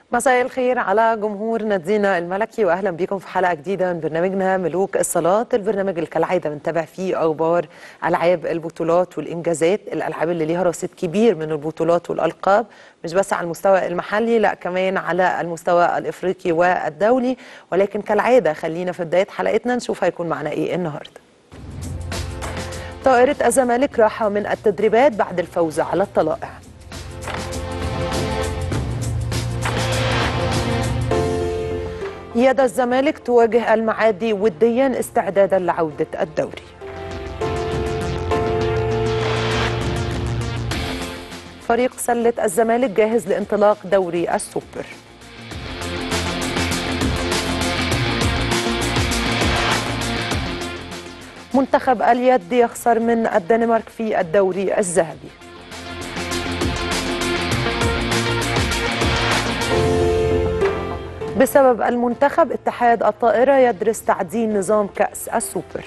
مساء الخير على جمهور نادينا الملكي واهلا بكم في حلقه جديده من برنامجنا ملوك الصالات البرنامج اللي كالعاده بنتابع فيه اخبار العاب البطولات والانجازات الالعاب اللي ليها رصيد كبير من البطولات والالقاب مش بس على المستوى المحلي لا كمان على المستوى الافريقي والدولي ولكن كالعاده خلينا في بدايه حلقتنا نشوف هيكون معنا ايه النهارده طائره الزمالك راحه من التدريبات بعد الفوز على الطلائع يد الزمالك تواجه المعادي وديا استعدادا لعودة الدوري فريق سلة الزمالك جاهز لانطلاق دوري السوبر منتخب اليد يخسر من الدنمارك في الدوري الذهبي بسبب المنتخب اتحاد الطائرة يدرس تعديل نظام كأس السوبر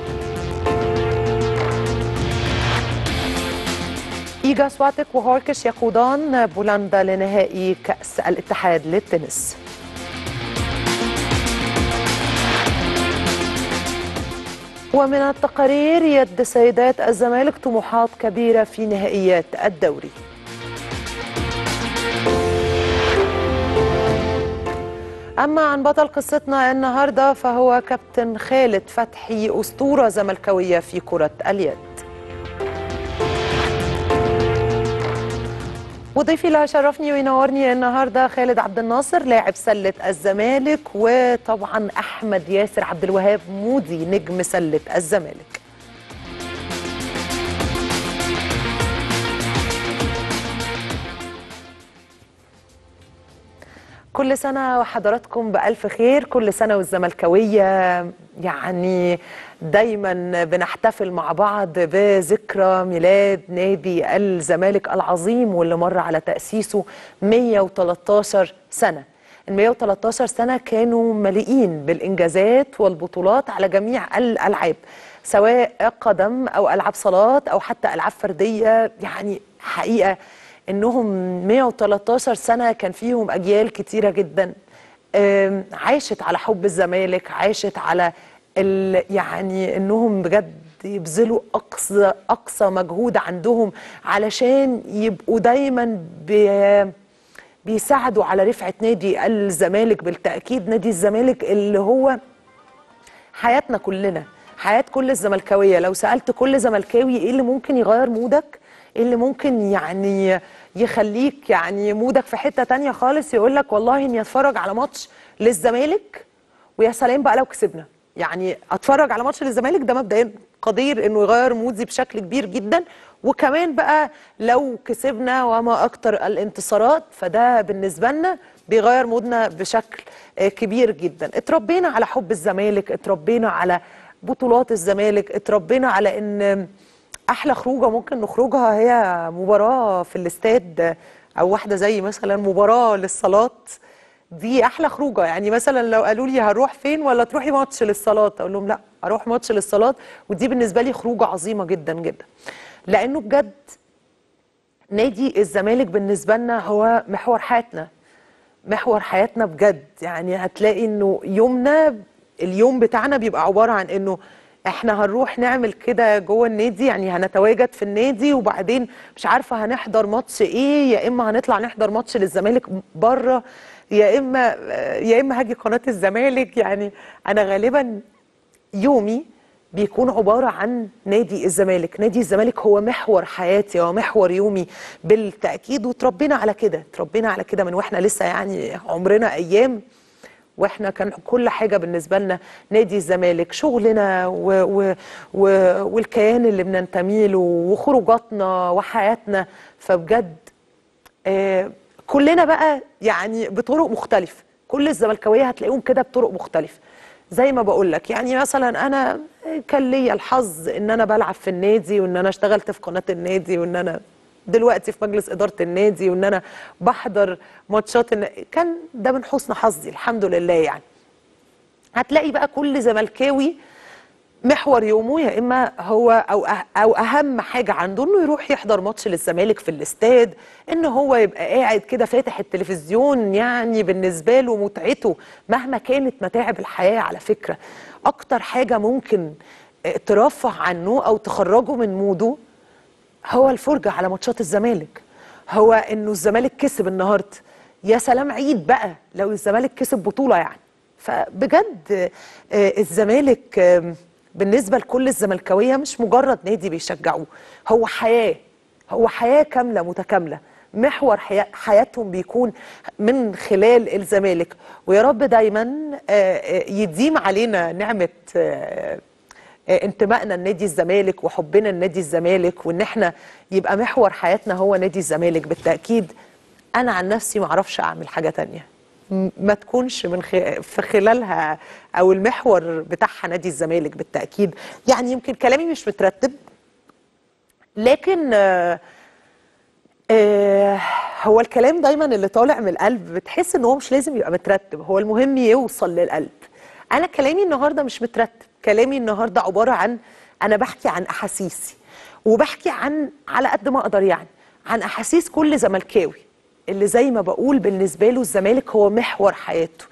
إيجا سواتك وهوركش يقودان بولندا لنهائي كأس الاتحاد للتنس ومن التقارير يد سيدات الزمالك طموحات كبيرة في نهائيات الدوري أما عن بطل قصتنا النهاردة فهو كابتن خالد فتحي أسطورة زملكاوية في كرة اليد وضيفي اللي هيشرفني وينورني النهارده خالد عبد الناصر لاعب سله الزمالك وطبعا احمد ياسر عبد الوهاب مودي نجم سله الزمالك كل سنة وحضراتكم بألف خير كل سنة والزملكاوية يعني دايما بنحتفل مع بعض بذكرى ميلاد نادي الزمالك العظيم واللي مر على تأسيسه 113 سنة ال 113 سنة كانوا مليئين بالإنجازات والبطولات على جميع الألعاب سواء قدم أو ألعاب صالات أو حتى ألعاب فردية يعني حقيقة انهم 113 سنه كان فيهم اجيال كتيره جدا عاشت على حب الزمالك عاشت على يعني انهم بجد يبذلوا اقصى اقصى مجهود عندهم علشان يبقوا دايما بي بيساعدوا على رفعه نادي الزمالك بالتاكيد نادي الزمالك اللي هو حياتنا كلنا حياه كل الزملكاويه لو سالت كل زملكاوي ايه اللي ممكن يغير مودك ايه اللي ممكن يعني يخليك يعني مودك في حته تانية خالص يقول لك والله اني اتفرج على ماتش للزمالك ويا سلام بقى لو كسبنا يعني اتفرج على ماتش للزمالك ده مبدئيا قدير انه يغير مودي بشكل كبير جدا وكمان بقى لو كسبنا وما اكتر الانتصارات فده بالنسبه لنا بيغير مودنا بشكل كبير جدا اتربينا على حب الزمالك اتربينا على بطولات الزمالك اتربينا على ان احلى خروجه ممكن نخرجها هي مباراه في الاستاد او واحده زي مثلا مباراه للصالات دي احلى خروجه يعني مثلا لو قالوا لي هنروح فين ولا تروحي ماتش للصالات اقول لهم لا اروح ماتش للصالات ودي بالنسبه لي خروجه عظيمه جدا جدا لانه بجد نادي الزمالك بالنسبه لنا هو محور حياتنا محور حياتنا بجد يعني هتلاقي انه يومنا اليوم بتاعنا بيبقى عباره عن انه احنا هنروح نعمل كده جوه النادي يعني هنتواجد في النادي وبعدين مش عارفه هنحضر ماتش ايه يا اما هنطلع نحضر ماتش للزمالك بره يا اما يا اما هاجي قناه الزمالك يعني انا غالبا يومي بيكون عباره عن نادي الزمالك نادي الزمالك هو محور حياتي هو محور يومي بالتاكيد وتربينا على كده تربينا على كده من واحنا لسه يعني عمرنا ايام واحنا كان كل حاجه بالنسبه لنا نادي الزمالك شغلنا و و و والكيان اللي بننتمي له وخروجاتنا وحياتنا فبجد آه كلنا بقى يعني بطرق مختلفه كل الزملكاويه هتلاقيهم كده بطرق مختلفه زي ما بقول لك يعني مثلا انا كان ليا الحظ ان انا بلعب في النادي وان انا اشتغلت في قناه النادي وان انا دلوقتي في مجلس اداره النادي وان انا بحضر ماتشات الن... كان ده من حسن حظي الحمد لله يعني هتلاقي بقى كل زملكاوي محور يومه يا اما هو او أه- او اهم حاجه عنده انه يروح يحضر ماتش للزمالك في الاستاد ان هو يبقى قاعد كده فاتح التلفزيون يعني بالنسبه له متعته مهما كانت متاعب الحياه على فكره اكتر حاجه ممكن آه، ترفع عنه او تخرجه من موده هو الفرجه على ماتشات الزمالك هو انه الزمالك كسب النهارده يا سلام عيد بقى لو الزمالك كسب بطوله يعني فبجد آه، الزمالك آم، بالنسبه لكل الزملكاويه مش مجرد نادي بيشجعوه هو حياه هو حياه كامله متكامله محور حيا- حياتهم بيكون من خلال الزمالك ويا رب دايما آه، آه، يديم علينا نعمه آه، آه، انتمائنا لنادي الزمالك وحبنا لنادي الزمالك وان احنا يبقى محور حياتنا هو نادي الزمالك بالتاكيد انا عن نفسي ما اعرفش اعمل حاجه تانية م- ما تكونش من خ... في خلالها او المحور بتاعها نادي الزمالك بالتاكيد يعني يمكن كلامي مش مترتب لكن آه آه هو الكلام دايما اللي طالع من القلب بتحس ان هو مش لازم يبقى مترتب هو المهم يوصل للقلب انا كلامي النهارده مش مترتب كلامي النهارده عباره عن انا بحكي عن احاسيسي وبحكي عن على قد ما اقدر يعني عن احاسيس كل زملكاوي اللي زي ما بقول بالنسبه له الزمالك هو محور حياته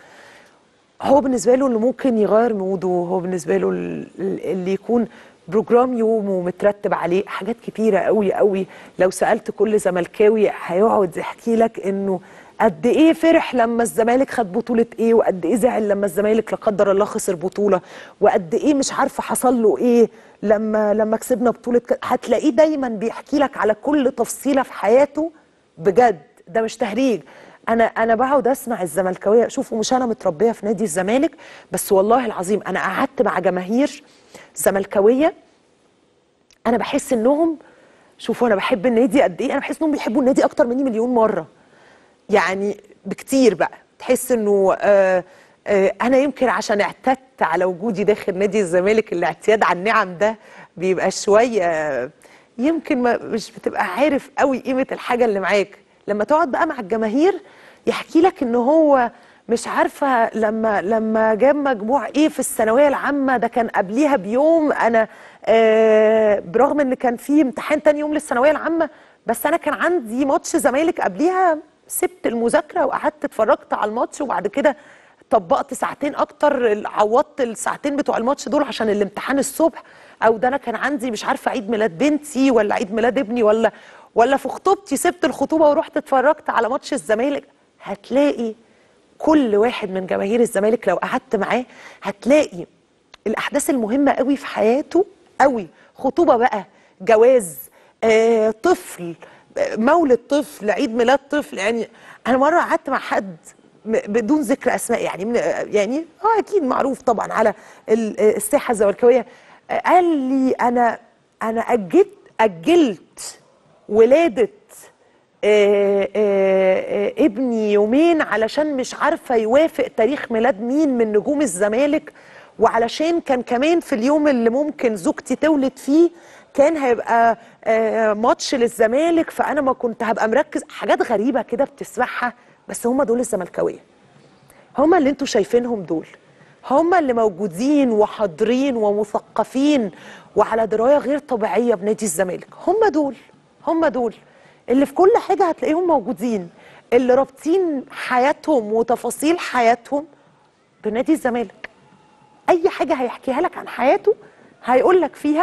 هو بالنسبه له اللي ممكن يغير موده هو بالنسبه له ال- ال- اللي يكون بروجرام يومه مترتب عليه حاجات كتيره قوي قوي لو سالت كل زملكاوي هيقعد يحكي لك انه قد ايه فرح لما الزمالك خد بطوله ايه وقد ايه زعل لما الزمالك لا قدر الله خسر بطوله وقد ايه مش عارفه حصل له ايه لما لما كسبنا بطوله ك... هتلاقيه دايما بيحكي لك على كل تفصيله في حياته بجد ده مش تهريج انا انا بقعد اسمع الزملكاويه شوفوا مش انا متربيه في نادي الزمالك بس والله العظيم انا قعدت مع جماهير زملكاويه انا بحس انهم شوفوا انا بحب النادي قد ايه انا بحس انهم بيحبوا النادي اكتر مني مليون مره يعني بكتير بقى تحس انه آه آه انا يمكن عشان اعتدت على وجودي داخل نادي الزمالك الاعتياد على النعم ده بيبقى شويه يمكن ما مش بتبقى عارف قوي قيمه الحاجه اللي معاك لما تقعد بقى مع الجماهير يحكي لك ان هو مش عارفه لما لما جاب مجموع ايه في الثانويه العامه ده كان قبليها بيوم انا آه برغم ان كان في امتحان تاني يوم للثانويه العامه بس انا كان عندي ماتش زمالك قبليها سبت المذاكره وقعدت اتفرجت على الماتش وبعد كده طبقت ساعتين اكتر عوضت الساعتين بتوع الماتش دول عشان الامتحان الصبح او ده انا كان عندي مش عارفه عيد ميلاد بنتي ولا عيد ميلاد ابني ولا ولا في خطوبتي سبت الخطوبه ورحت اتفرجت على ماتش الزمالك هتلاقي كل واحد من جماهير الزمالك لو قعدت معاه هتلاقي الاحداث المهمه قوي في حياته قوي خطوبه بقى جواز آه، طفل آه، مولد طفل عيد ميلاد طفل يعني انا مره قعدت مع حد م- بدون ذكر اسماء يعني من يعني اه اكيد معروف طبعا على ال- الساحه الزملكاويه آه، قال لي انا انا اجلت اجلت ولاده آه، آه، آه، ابني يومين علشان مش عارفه يوافق تاريخ ميلاد مين من نجوم الزمالك وعلشان كان كمان في اليوم اللي ممكن زوجتي تولد فيه كان هيبقى آه، ماتش للزمالك فانا ما كنت هبقى مركز حاجات غريبه كده بتسمعها بس هم دول الزملكاويه هم اللي انتوا شايفينهم دول هم اللي موجودين وحاضرين ومثقفين وعلى درايه غير طبيعيه بنادي الزمالك هم دول هم دول اللي في كل حاجه هتلاقيهم موجودين اللي رابطين حياتهم وتفاصيل حياتهم بنادي الزمالك اي حاجه هيحكيها لك عن حياته هيقول لك فيها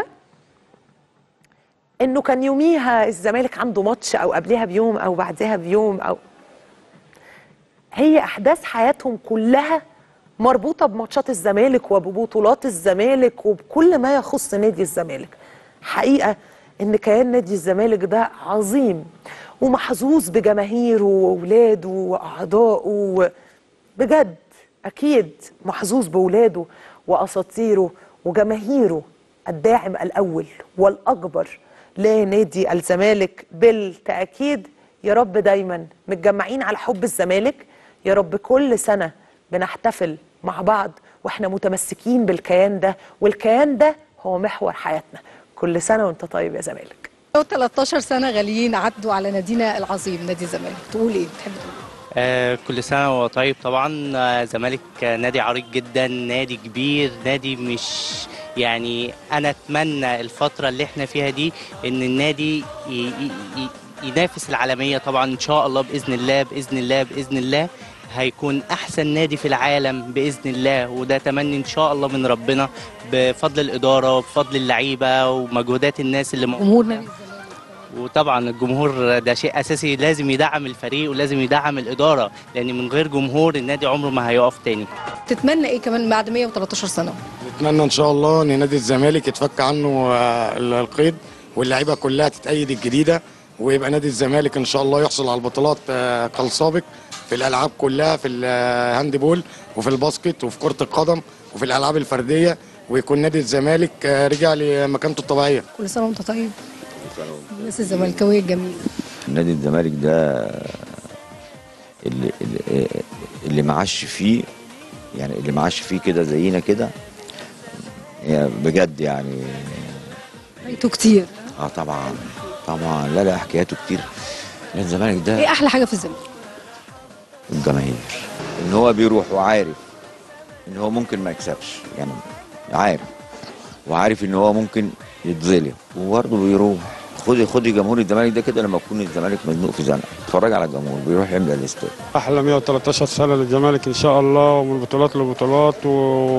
انه كان يوميها الزمالك عنده ماتش او قبلها بيوم او بعدها بيوم او هي احداث حياتهم كلها مربوطه بماتشات الزمالك وببطولات الزمالك وبكل ما يخص نادي الزمالك حقيقه ان كيان نادي الزمالك ده عظيم ومحظوظ بجماهيره واولاده واعضائه بجد اكيد محظوظ باولاده واساطيره وجماهيره الداعم الاول والاكبر لنادي الزمالك بالتاكيد يا رب دايما متجمعين على حب الزمالك يا رب كل سنه بنحتفل مع بعض واحنا متمسكين بالكيان ده والكيان ده هو محور حياتنا كل سنه وانت طيب يا زمالك 13 سنة غاليين عدوا على نادينا العظيم نادي الزمالك تقول ايه بتحب تقول إيه؟ آه، كل سنة وهو طيب طبعا آه، زمالك آه، نادي عريق جدا نادي كبير نادي مش يعني أنا أتمنى الفترة اللي احنا فيها دي إن النادي ي- ي- ي- ينافس العالمية طبعا إن شاء الله بإذن الله بإذن الله بإذن الله هيكون أحسن نادي في العالم بإذن الله وده تمني إن شاء الله من ربنا بفضل الإدارة وبفضل اللعيبة ومجهودات الناس اللي م... جمهور نادي الزمالك وطبعا الجمهور ده شيء اساسي لازم يدعم الفريق ولازم يدعم الاداره لان من غير جمهور النادي عمره ما هيقف تاني تتمنى ايه كمان بعد 113 سنة نتمنى ان شاء الله ان نادي الزمالك يتفك عنه آه، القيد واللعيبه كلها تتأيد الجديده ويبقى نادي الزمالك ان شاء الله يحصل على البطولات آه، كالسابق في الالعاب كلها في الهاند بول وفي الباسكت وفي كره القدم وفي الالعاب الفرديه ويكون نادي الزمالك آه، رجع لمكانته الطبيعيه كل سنة وانت طيب الناس الزملكاوية الجميلة نادي الزمالك ده اللي اللي, اللي معاش فيه يعني اللي معاش فيه كده زينا كده يعني بجد يعني فايته كتير اه طبعا طبعا لا لا حكاياته كتير نادي الزمالك ده ايه احلى حاجة في الزمالك الجماهير ان هو بيروح وعارف ان هو ممكن ما يكسبش يعني عارف وعارف ان هو ممكن يتظلم وبرضه بيروح خدي خدي جمهور الزمالك ده كده لما يكون الزمالك مزنوق في زنقه اتفرج على الجمهور بيروح يملى الاستاد احلى 113 سنه للزمالك ان شاء الله ومن بطولات لبطولات و-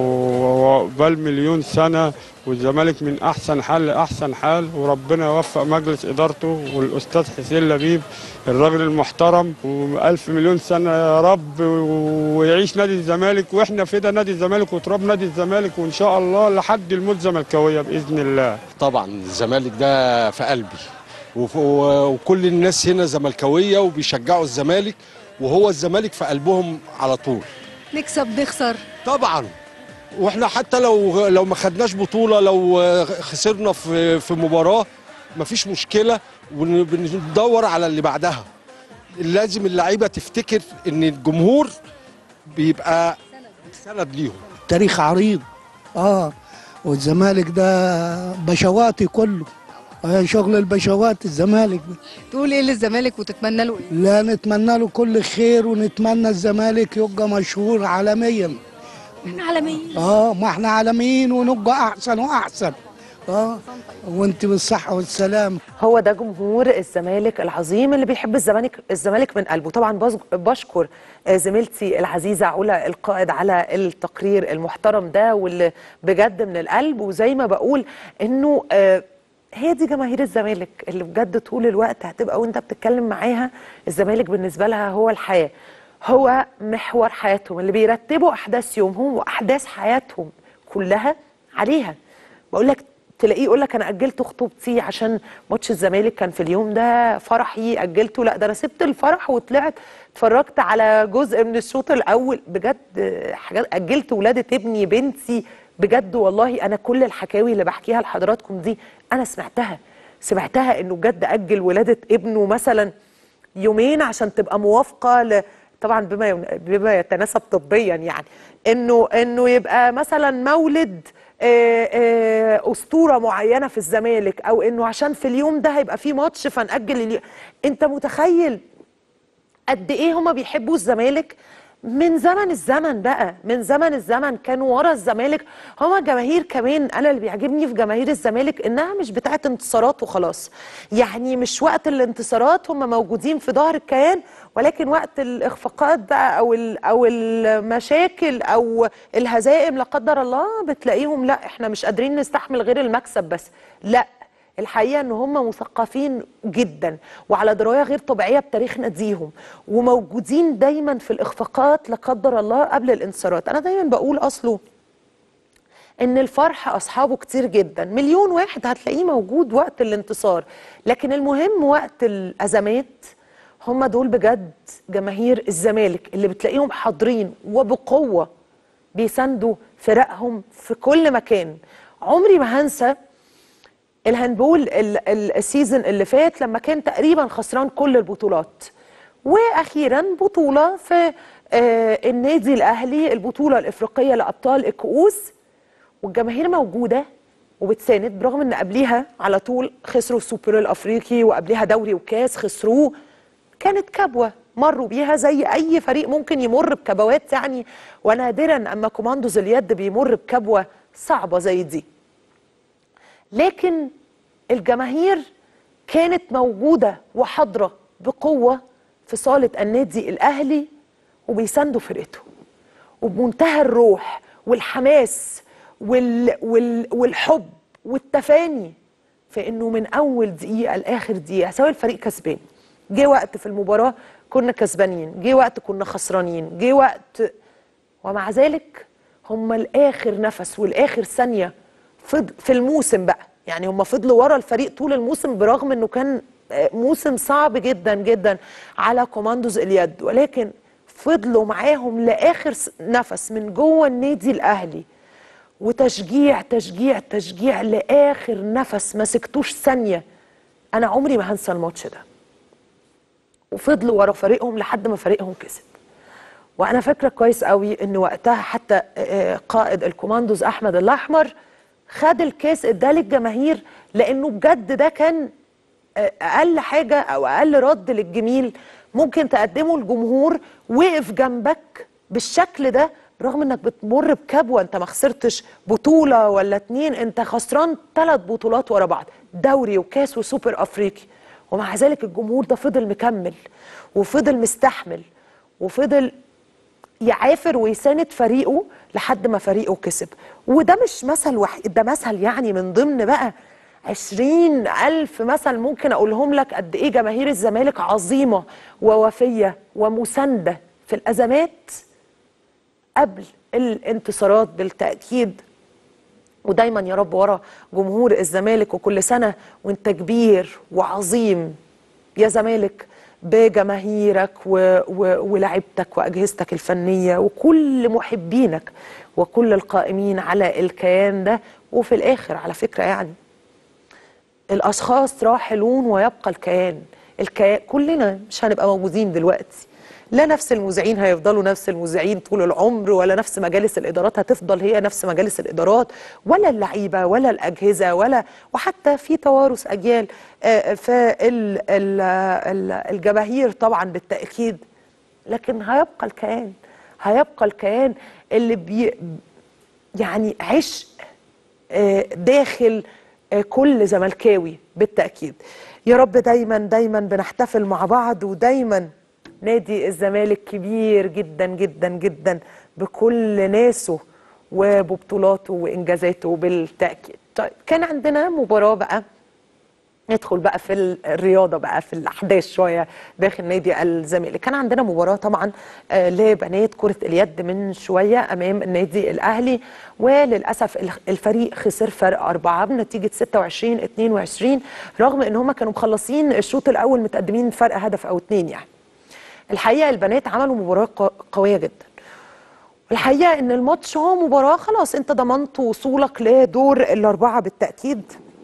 وعقبال مليون سنه والزمالك من احسن حال لاحسن حال وربنا يوفق مجلس ادارته والاستاذ حسين لبيب الراجل المحترم والف مليون سنه يا رب ويعيش نادي الزمالك واحنا فدا نادي الزمالك وتراب نادي الزمالك وان شاء الله لحد الموت زملكاويه باذن الله طبعا الزمالك ده في قلبي وف- و- وكل الناس هنا زملكاويه وبيشجعوا الزمالك وهو الزمالك في قلبهم على طول نكسب نخسر طبعا واحنا حتى لو لو ما خدناش بطوله لو خسرنا في في مباراه مفيش مشكله وبندور على اللي بعدها لازم اللعيبه تفتكر ان الجمهور بيبقى سند ليهم تاريخ عريض اه والزمالك ده بشواتي كله آه شغل البشوات الزمالك ده. تقول ايه للزمالك وتتمنى له ايه لا نتمنى له كل خير ونتمنى الزمالك يبقى مشهور عالميا احنا عالميين اه ما احنا عالميين ونبقى احسن واحسن اه وانت بالصحه والسلام هو ده جمهور الزمالك العظيم اللي بيحب الزمالك الزمالك من قلبه طبعا بز- بشكر آه، زميلتي العزيزه علا القائد على التقرير المحترم ده واللي بجد من القلب وزي ما بقول انه آه، هي دي جماهير الزمالك اللي بجد طول الوقت هتبقى وانت بتتكلم معاها الزمالك بالنسبه لها هو الحياه هو محور حياتهم اللي بيرتبوا احداث يومهم واحداث حياتهم كلها عليها بقول لك تلاقيه يقول لك انا اجلت خطوبتي عشان ماتش الزمالك كان في اليوم ده فرحي اجلته لا ده انا سبت الفرح وطلعت اتفرجت على جزء من الشوط الاول بجد حاجات اجلت ولاده ابني بنتي بجد والله انا كل الحكاوي اللي بحكيها لحضراتكم دي انا سمعتها سمعتها انه بجد اجل ولاده ابنه مثلا يومين عشان تبقى موافقه ل... طبعا بما ين- بما يتناسب طبيا يعني انه انه يبقى مثلا مولد آه، آه، اسطوره معينه في الزمالك او انه عشان في اليوم ده هيبقى في ماتش فنأجل اليوم انت متخيل قد ايه هما بيحبوا الزمالك من زمن الزمن بقى من زمن الزمن كانوا ورا الزمالك هما جماهير كمان انا اللي بيعجبني في جماهير الزمالك انها مش بتاعت انتصارات وخلاص يعني مش وقت الانتصارات هما موجودين في ظهر الكيان ولكن وقت الاخفاقات بقى او ال- او المشاكل او الهزائم لا قدر الله بتلاقيهم لا احنا مش قادرين نستحمل غير المكسب بس لا الحقيقه ان هم مثقفين جدا وعلى درايه غير طبيعيه بتاريخ ناديهم وموجودين دايما في الاخفاقات لا قدر الله قبل الانتصارات انا دايما بقول اصله ان الفرح اصحابه كتير جدا مليون واحد هتلاقيه موجود وقت الانتصار لكن المهم وقت الازمات هم دول بجد جماهير الزمالك اللي بتلاقيهم حاضرين وبقوه بيساندوا فرقهم في كل مكان عمري ما هنسى الهاندبول ال- ال- السيزون اللي فات لما كان تقريبا خسران كل البطولات واخيرا بطوله في آه، النادي الاهلي البطوله الافريقيه لابطال الكؤوس والجماهير موجوده وبتساند برغم ان قبليها على طول خسروا السوبر الافريقي وقبليها دوري وكاس خسروه كانت كبوه مروا بيها زي اي فريق ممكن يمر بكبوات يعني ونادرا اما كوماندوز اليد بيمر بكبوه صعبه زي دي لكن الجماهير كانت موجوده وحاضره بقوه في صاله النادي الاهلي وبيساندوا فرقته وبمنتهى الروح والحماس وال وال والحب والتفاني في انه من اول دقيقه لاخر دقيقه سواء الفريق كسبان جه وقت في المباراه كنا كسبانين جه وقت كنا خسرانين جه وقت ومع ذلك هم الاخر نفس والاخر ثانيه فض- في الموسم بقى يعني هم فضلوا ورا الفريق طول الموسم برغم انه كان آه، موسم صعب جدا جدا على كوماندوز اليد ولكن فضلوا معاهم لاخر س- نفس من جوه النادي الاهلي وتشجيع تشجيع تشجيع لاخر نفس ما سكتوش ثانيه انا عمري ما هنسى الماتش ده وفضلوا ورا فريقهم لحد ما فريقهم كسب وانا فاكره كويس قوي ان وقتها حتى آه، قائد الكوماندوز احمد الاحمر خد الكاس اداه للجماهير لانه بجد ده كان آه، اقل حاجه او اقل رد للجميل ممكن تقدمه الجمهور وقف جنبك بالشكل ده رغم انك بتمر بكبوه انت ما خسرتش بطوله ولا اتنين انت خسران ثلاث بطولات ورا بعض دوري وكاس وسوبر افريقي ومع ذلك الجمهور ده فضل مكمل وفضل مستحمل وفضل يعافر ويساند فريقه لحد ما فريقه كسب وده مش مثل وحيد ده مثل يعني من ضمن بقى عشرين ألف مثل ممكن أقولهم لك قد إيه جماهير الزمالك عظيمة ووفية ومساندة في الأزمات قبل الانتصارات بالتأكيد ودايما يا رب ورا جمهور الزمالك وكل سنة وانت كبير وعظيم يا زمالك بجماهيرك و... و... ولاعيبتك واجهزتك الفنيه وكل محبينك وكل القائمين على الكيان ده وفي الاخر على فكره يعني الاشخاص راحلون ويبقى الكيان الكيان كلنا مش هنبقى موجودين دلوقتي لا نفس المذيعين هيفضلوا نفس المذيعين طول العمر ولا نفس مجالس الادارات هتفضل هي نفس مجالس الادارات ولا اللعيبه ولا الاجهزه ولا وحتى في توارث اجيال فالجماهير طبعا بالتاكيد لكن هيبقى الكيان هيبقى الكيان اللي بي يعني عشق آه، داخل آه، كل زملكاوي بالتأكيد يا رب دايما دايما بنحتفل مع بعض ودايما نادي الزمالك كبير جدا جدا جدا بكل ناسه وببطولاته وإنجازاته بالتأكيد طيب كان عندنا مباراة بقى ندخل بقى في الرياضه بقى في الاحداث شويه داخل نادي الزمالك كان عندنا مباراه طبعا آه، لبنات كره اليد من شويه امام النادي الاهلي وللاسف الخ- الفريق خسر فرق اربعه بنتيجه 26 22 رغم ان هم كانوا مخلصين الشوط الاول متقدمين فرق هدف او اتنين يعني الحقيقه البنات عملوا مباراه ق- قويه جدا والحقيقه ان الماتش هو مباراه خلاص انت ضمنت وصولك لدور الاربعه بالتاكيد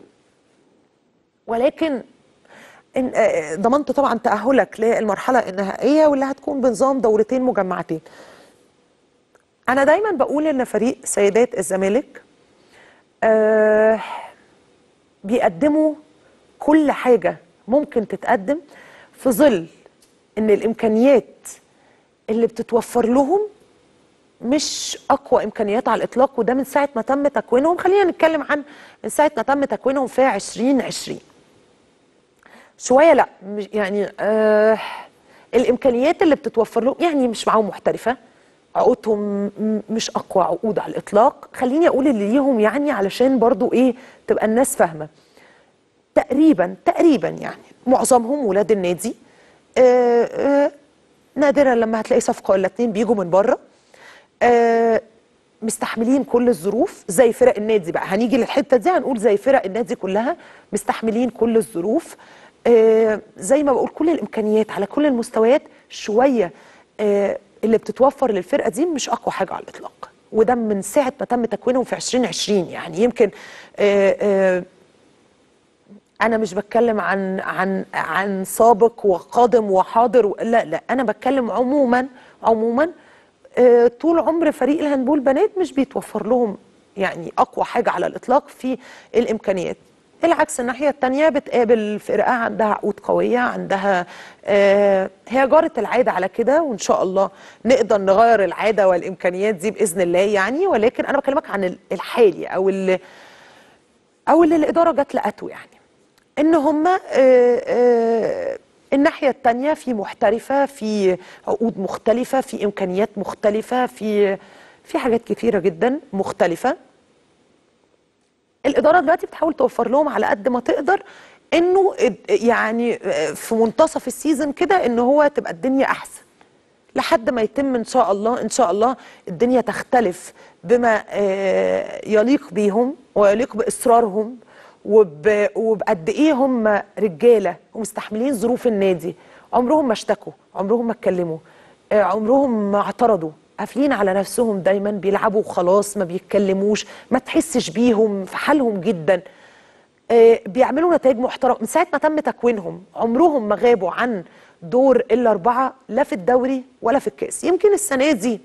ولكن إن آه، ضمنت طبعا تأهلك للمرحلة النهائية واللي هتكون بنظام دورتين مجمعتين أنا دايما بقول إن فريق سيدات الزمالك آه بيقدموا كل حاجة ممكن تتقدم في ظل إن الإمكانيات اللي بتتوفر لهم مش اقوى امكانيات على الاطلاق وده من ساعه ما تم تكوينهم خلينا نتكلم عن من ساعه ما تم تكوينهم في 2020 شويه لا مش يعني آه الامكانيات اللي بتتوفر لهم يعني مش معاهم محترفه عقودهم م- مش اقوى عقود على الاطلاق خليني اقول اللي ليهم يعني علشان برضو ايه تبقى الناس فاهمه تقريبا تقريبا يعني معظمهم ولاد النادي آه آه نادرا لما هتلاقي صفقه ولا اتنين بيجوا من بره آه مستحملين كل الظروف زي فرق النادي بقى هنيجي للحته دي هنقول زي فرق النادي كلها مستحملين كل الظروف آه زي ما بقول كل الامكانيات على كل المستويات شويه آه اللي بتتوفر للفرقه دي مش اقوى حاجه على الاطلاق وده من ساعه ما تم تكوينهم في 2020 يعني يمكن آه آه انا مش بتكلم عن عن عن سابق وقادم وحاضر و- لا لا انا بتكلم عموما عموما آه، طول عمر فريق الهاندبول بنات مش بيتوفر لهم يعني اقوى حاجه على الاطلاق في الامكانيات العكس الناحيه الثانيه بتقابل فرقه عندها عقود قويه عندها آه هي جاره العاده على كده وان شاء الله نقدر نغير العاده والامكانيات دي باذن الله يعني ولكن انا بكلمك عن ال- الحالي او اللي او اللي الاداره جت لقته يعني ان هم الناحيه الثانيه في محترفه في عقود مختلفه في امكانيات مختلفه في في حاجات كتيره جدا مختلفه الاداره دلوقتي بتحاول توفر لهم على قد ما تقدر انه اد- يعني في منتصف السيزون كده ان هو تبقى الدنيا احسن لحد ما يتم ان شاء الله ان شاء الله الدنيا تختلف بما آه، يليق بيهم ويليق باصرارهم وب- وبقد ايه هم رجاله ومستحملين ظروف النادي عمرهم ما اشتكوا عمرهم ما اتكلموا آه، عمرهم ما اعترضوا قافلين على نفسهم دايما بيلعبوا وخلاص ما بيتكلموش ما تحسش بيهم في حالهم جدا آه، بيعملوا نتائج محترمه من ساعه ما تم تكوينهم عمرهم ما غابوا عن دور الاربعه لا في الدوري ولا في الكاس يمكن السنه دي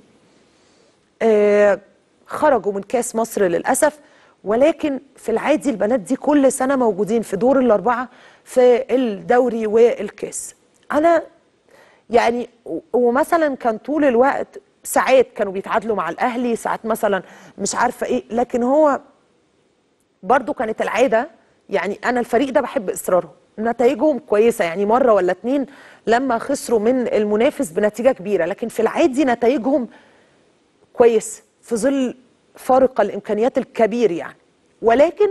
آه، خرجوا من كاس مصر للاسف ولكن في العادي البنات دي كل سنه موجودين في دور الاربعه في الدوري والكاس انا يعني و- ومثلا كان طول الوقت ساعات كانوا بيتعادلوا مع الاهلي ساعات مثلا مش عارفه ايه لكن هو برضو كانت العاده يعني انا الفريق ده بحب اصرارهم نتائجهم كويسه يعني مره ولا اتنين لما خسروا من المنافس بنتيجه كبيره لكن في العادي نتائجهم كويس في ظل فارق الامكانيات الكبير يعني ولكن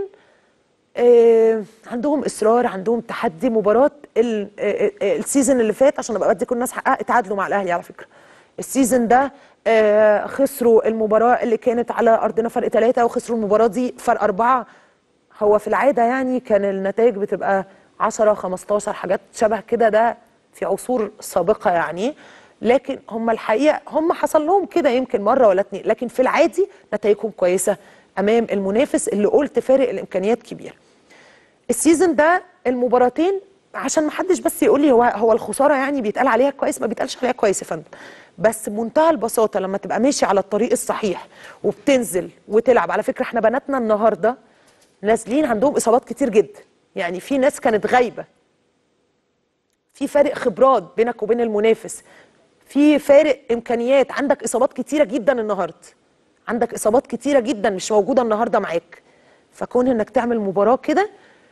آه عندهم اصرار عندهم تحدي مباراه ال- آه، آه، السيزون اللي فات عشان ابقى بدي كل الناس حقها اتعادلوا مع الاهلي على فكره السيزون ده آه خسروا المباراه اللي كانت على ارضنا فرق ثلاثه وخسروا المباراه دي فرق اربعه هو في العاده يعني كان النتائج بتبقى 10 15 حاجات شبه كده ده في عصور سابقه يعني لكن هم الحقيقه هم حصل لهم كده يمكن مره ولا اتنين لكن في العادي نتائجهم كويسه امام المنافس اللي قلت فارق الامكانيات كبير السيزون ده المباراتين عشان ما حدش بس يقول لي هو هو الخساره يعني بيتقال عليها كويس ما بيتقالش عليها كويس يا فندم بس بمنتهى البساطه لما تبقى ماشي على الطريق الصحيح وبتنزل وتلعب على فكره احنا بناتنا النهارده نازلين عندهم اصابات كتير جدا يعني في ناس كانت غايبه في فارق خبرات بينك وبين المنافس في فارق امكانيات عندك اصابات كتيره جدا النهارده عندك اصابات كتيره جدا مش موجوده النهارده معاك فكون انك تعمل مباراه كده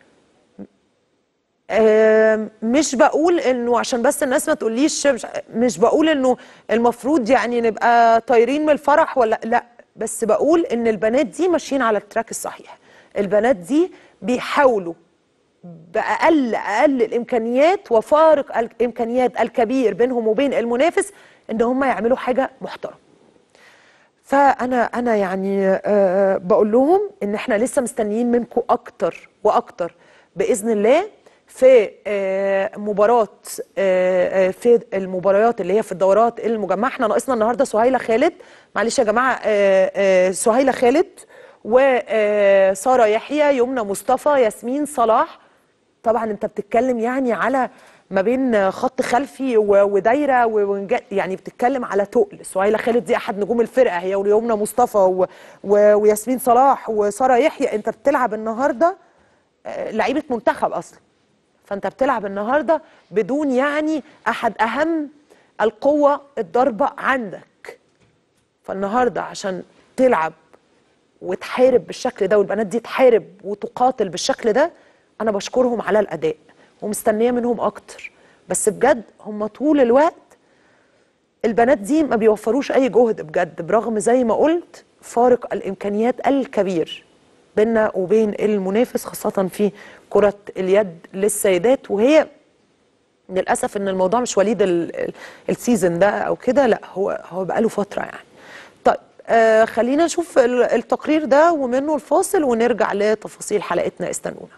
آم، مش بقول انه عشان بس الناس ما تقوليش مش, مش بقول انه المفروض يعني نبقى طايرين من الفرح ولا لا بس بقول ان البنات دي ماشيين على التراك الصحيح البنات دي بيحاولوا باقل اقل الامكانيات وفارق الامكانيات الكبير بينهم وبين المنافس ان هم يعملوا حاجه محترمه فانا انا يعني أه بقول لهم ان احنا لسه مستنيين منكم اكتر واكتر باذن الله في أه مباراه أه في المباريات اللي هي في الدورات المجمعه احنا ناقصنا النهارده سهيله خالد معلش يا جماعه أه أه سهيله خالد وساره يحيى يمنى مصطفى ياسمين صلاح طبعا انت بتتكلم يعني على ما بين خط خلفي و- ودايره و- يعني بتتكلم على تقل سهيله خالد دي احد نجوم الفرقه هي ويمنى مصطفى و... و... وياسمين صلاح وساره يحيى انت بتلعب النهارده آه، لعيبه منتخب اصلا فانت بتلعب النهارده بدون يعني احد اهم القوه الضربه عندك فالنهارده عشان تلعب وتحارب بالشكل ده والبنات دي تحارب وتقاتل بالشكل ده انا بشكرهم على الاداء ومستنيه منهم اكتر بس بجد هم طول الوقت البنات دي ما بيوفروش اي جهد بجد برغم زي ما قلت فارق الامكانيات الكبير بيننا وبين المنافس خاصه في كره اليد للسيدات وهي للاسف ان الموضوع مش وليد ال- ال- السيزون ده او كده لا هو هو بقاله فتره يعني طيب آه خلينا نشوف ال- التقرير ده ومنه الفاصل ونرجع لتفاصيل حلقتنا استنونا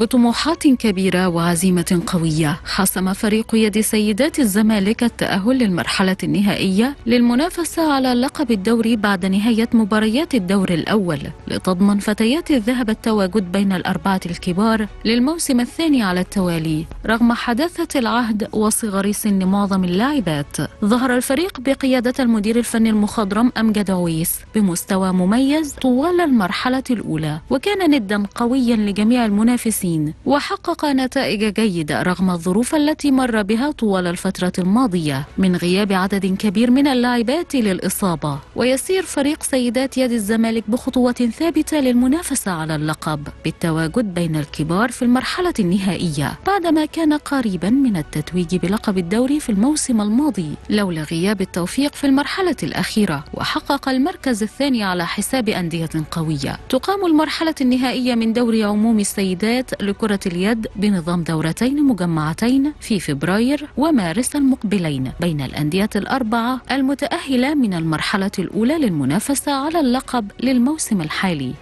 بطموحات كبيرة وعزيمة قوية حسم فريق يد سيدات الزمالك التأهل للمرحلة النهائية للمنافسة على لقب الدوري بعد نهاية مباريات الدور الأول لتضمن فتيات الذهب التواجد بين الأربعة الكبار للموسم الثاني على التوالي رغم حداثة العهد وصغر سن معظم اللاعبات ظهر الفريق بقيادة المدير الفني المخضرم أمجد عويس بمستوى مميز طوال المرحلة الأولى وكان ندا قويا لجميع المنافسين وحقق نتائج جيدة رغم الظروف التي مر بها طوال الفترة الماضية من غياب عدد كبير من اللاعبات للإصابة ويسير فريق سيدات يد الزمالك بخطوة ثابتة للمنافسة على اللقب بالتواجد بين الكبار في المرحلة النهائية بعدما كان قريبا من التتويج بلقب الدوري في الموسم الماضي لولا غياب التوفيق في المرحلة الأخيرة وحقق المركز الثاني على حساب أندية قوية تقام المرحلة النهائية من دوري عموم السيدات لكرة اليد بنظام دورتين مجمعتين في فبراير ومارس المقبلين بين الأندية الأربعة المتأهلة من المرحلة الأولى للمنافسة على اللقب للموسم الحالي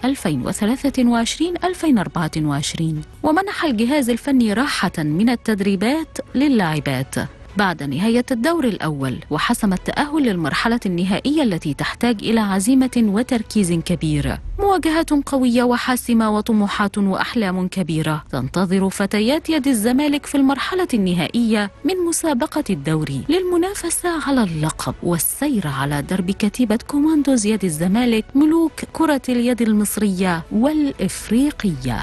2023-2024 ومنح الجهاز الفني راحة من التدريبات للاعبات بعد نهاية الدور الأول وحسم التأهل للمرحلة النهائية التي تحتاج إلى عزيمة وتركيز كبير مواجهة قوية وحاسمة وطموحات وأحلام كبيرة تنتظر فتيات يد الزمالك في المرحلة النهائية من مسابقة الدوري للمنافسة على اللقب والسير على درب كتيبة كوماندوز يد الزمالك ملوك كرة اليد المصرية والإفريقية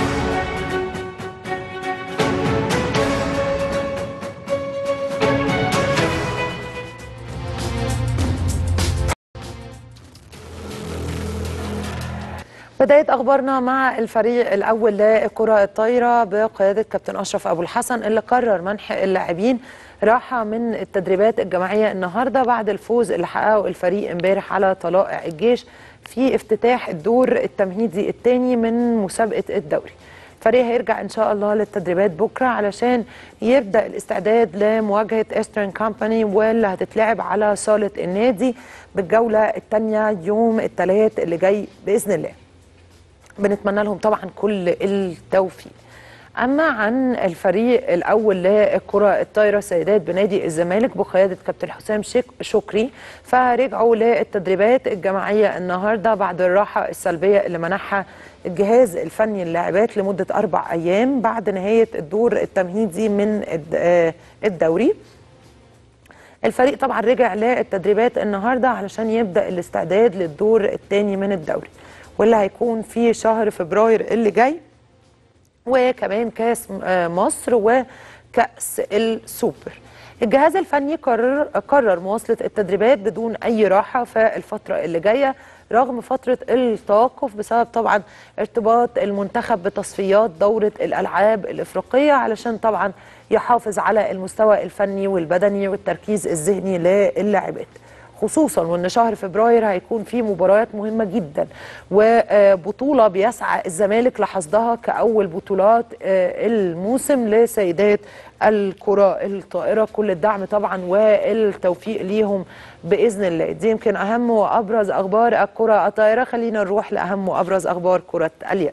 بداية أخبارنا مع الفريق الأول للكرة الطايرة بقيادة كابتن أشرف أبو الحسن اللي قرر منح اللاعبين راحة من التدريبات الجماعية النهاردة بعد الفوز اللي حققه الفريق امبارح على طلائع الجيش في افتتاح الدور التمهيدي الثاني من مسابقة الدوري الفريق هيرجع ان شاء الله للتدريبات بكره علشان يبدا الاستعداد لمواجهه ايسترن كامباني واللي هتتلعب على صاله النادي بالجوله الثانيه يوم الثلاث اللي جاي باذن الله. بنتمنى لهم طبعا كل التوفيق. اما عن الفريق الاول للكره الطايره سيدات بنادي الزمالك بقياده كابتن حسام شكري فرجعوا للتدريبات الجماعيه النهارده بعد الراحه السلبيه اللي منحها الجهاز الفني للاعبات لمده اربع ايام بعد نهايه الدور التمهيدي من الدوري. الفريق طبعا رجع للتدريبات النهارده علشان يبدا الاستعداد للدور الثاني من الدوري واللي هيكون في شهر فبراير اللي جاي. وكمان كاس مصر وكاس السوبر الجهاز الفني قرر قرر مواصله التدريبات بدون اي راحه في الفتره اللي جايه رغم فتره التوقف بسبب طبعا ارتباط المنتخب بتصفيات دوره الالعاب الافريقيه علشان طبعا يحافظ على المستوى الفني والبدني والتركيز الذهني للاعبات خصوصا وان شهر فبراير هيكون فيه مباريات مهمه جدا وبطوله بيسعى الزمالك لحصدها كاول بطولات الموسم لسيدات الكره الطائره كل الدعم طبعا والتوفيق ليهم باذن الله دي يمكن اهم وابرز اخبار الكره الطائره خلينا نروح لاهم وابرز اخبار كره اليد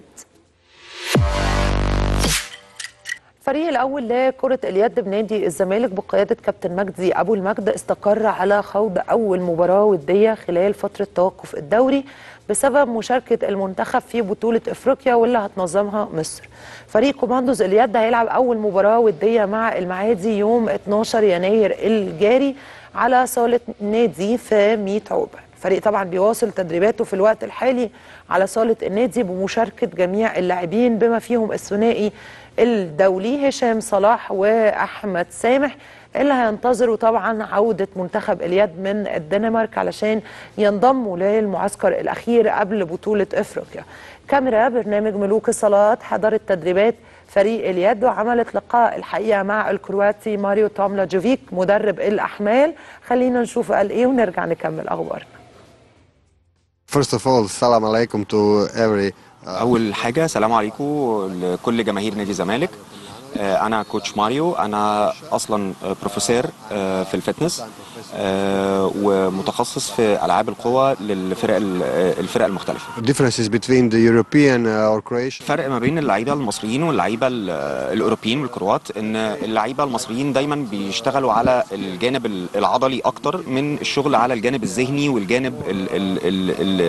الفريق الاول لكره اليد بنادي الزمالك بقياده كابتن مجدي ابو المجد استقر على خوض اول مباراه وديه خلال فتره توقف الدوري بسبب مشاركه المنتخب في بطوله افريقيا واللي هتنظمها مصر. فريق كوماندوز اليد هيلعب اول مباراه وديه مع المعادي يوم 12 يناير الجاري على صاله نادي في 100 عقبه. الفريق طبعا بيواصل تدريباته في الوقت الحالي على صاله النادي بمشاركه جميع اللاعبين بما فيهم الثنائي الدولي هشام صلاح واحمد سامح اللي هينتظروا طبعا عوده منتخب اليد من الدنمارك علشان ينضموا للمعسكر الاخير قبل بطوله افريقيا. كاميرا برنامج ملوك الصالات حضرت تدريبات فريق اليد وعملت لقاء الحقيقه مع الكرواتي ماريو توملاجوفيك مدرب الاحمال خلينا نشوف قال ايه ونرجع نكمل اخبارنا. First of all, salam alaikum to every اول حاجه سلام عليكم لكل جماهير نادي الزمالك آه، انا كوتش ماريو انا اصلا آه، بروفيسور آه، في الفتنس آه، ومتخصص في العاب القوى للفرق ال- آه، الفرق المختلفه Differences between the European uh, or Croatian. الفرق ما بين اللعيبه المصريين واللعيبه ال- الاوروبيين والكروات ان اللعيبه المصريين دايما بيشتغلوا على الجانب ال- العضلي اكتر من الشغل على الجانب الذهني والجانب ال ال ال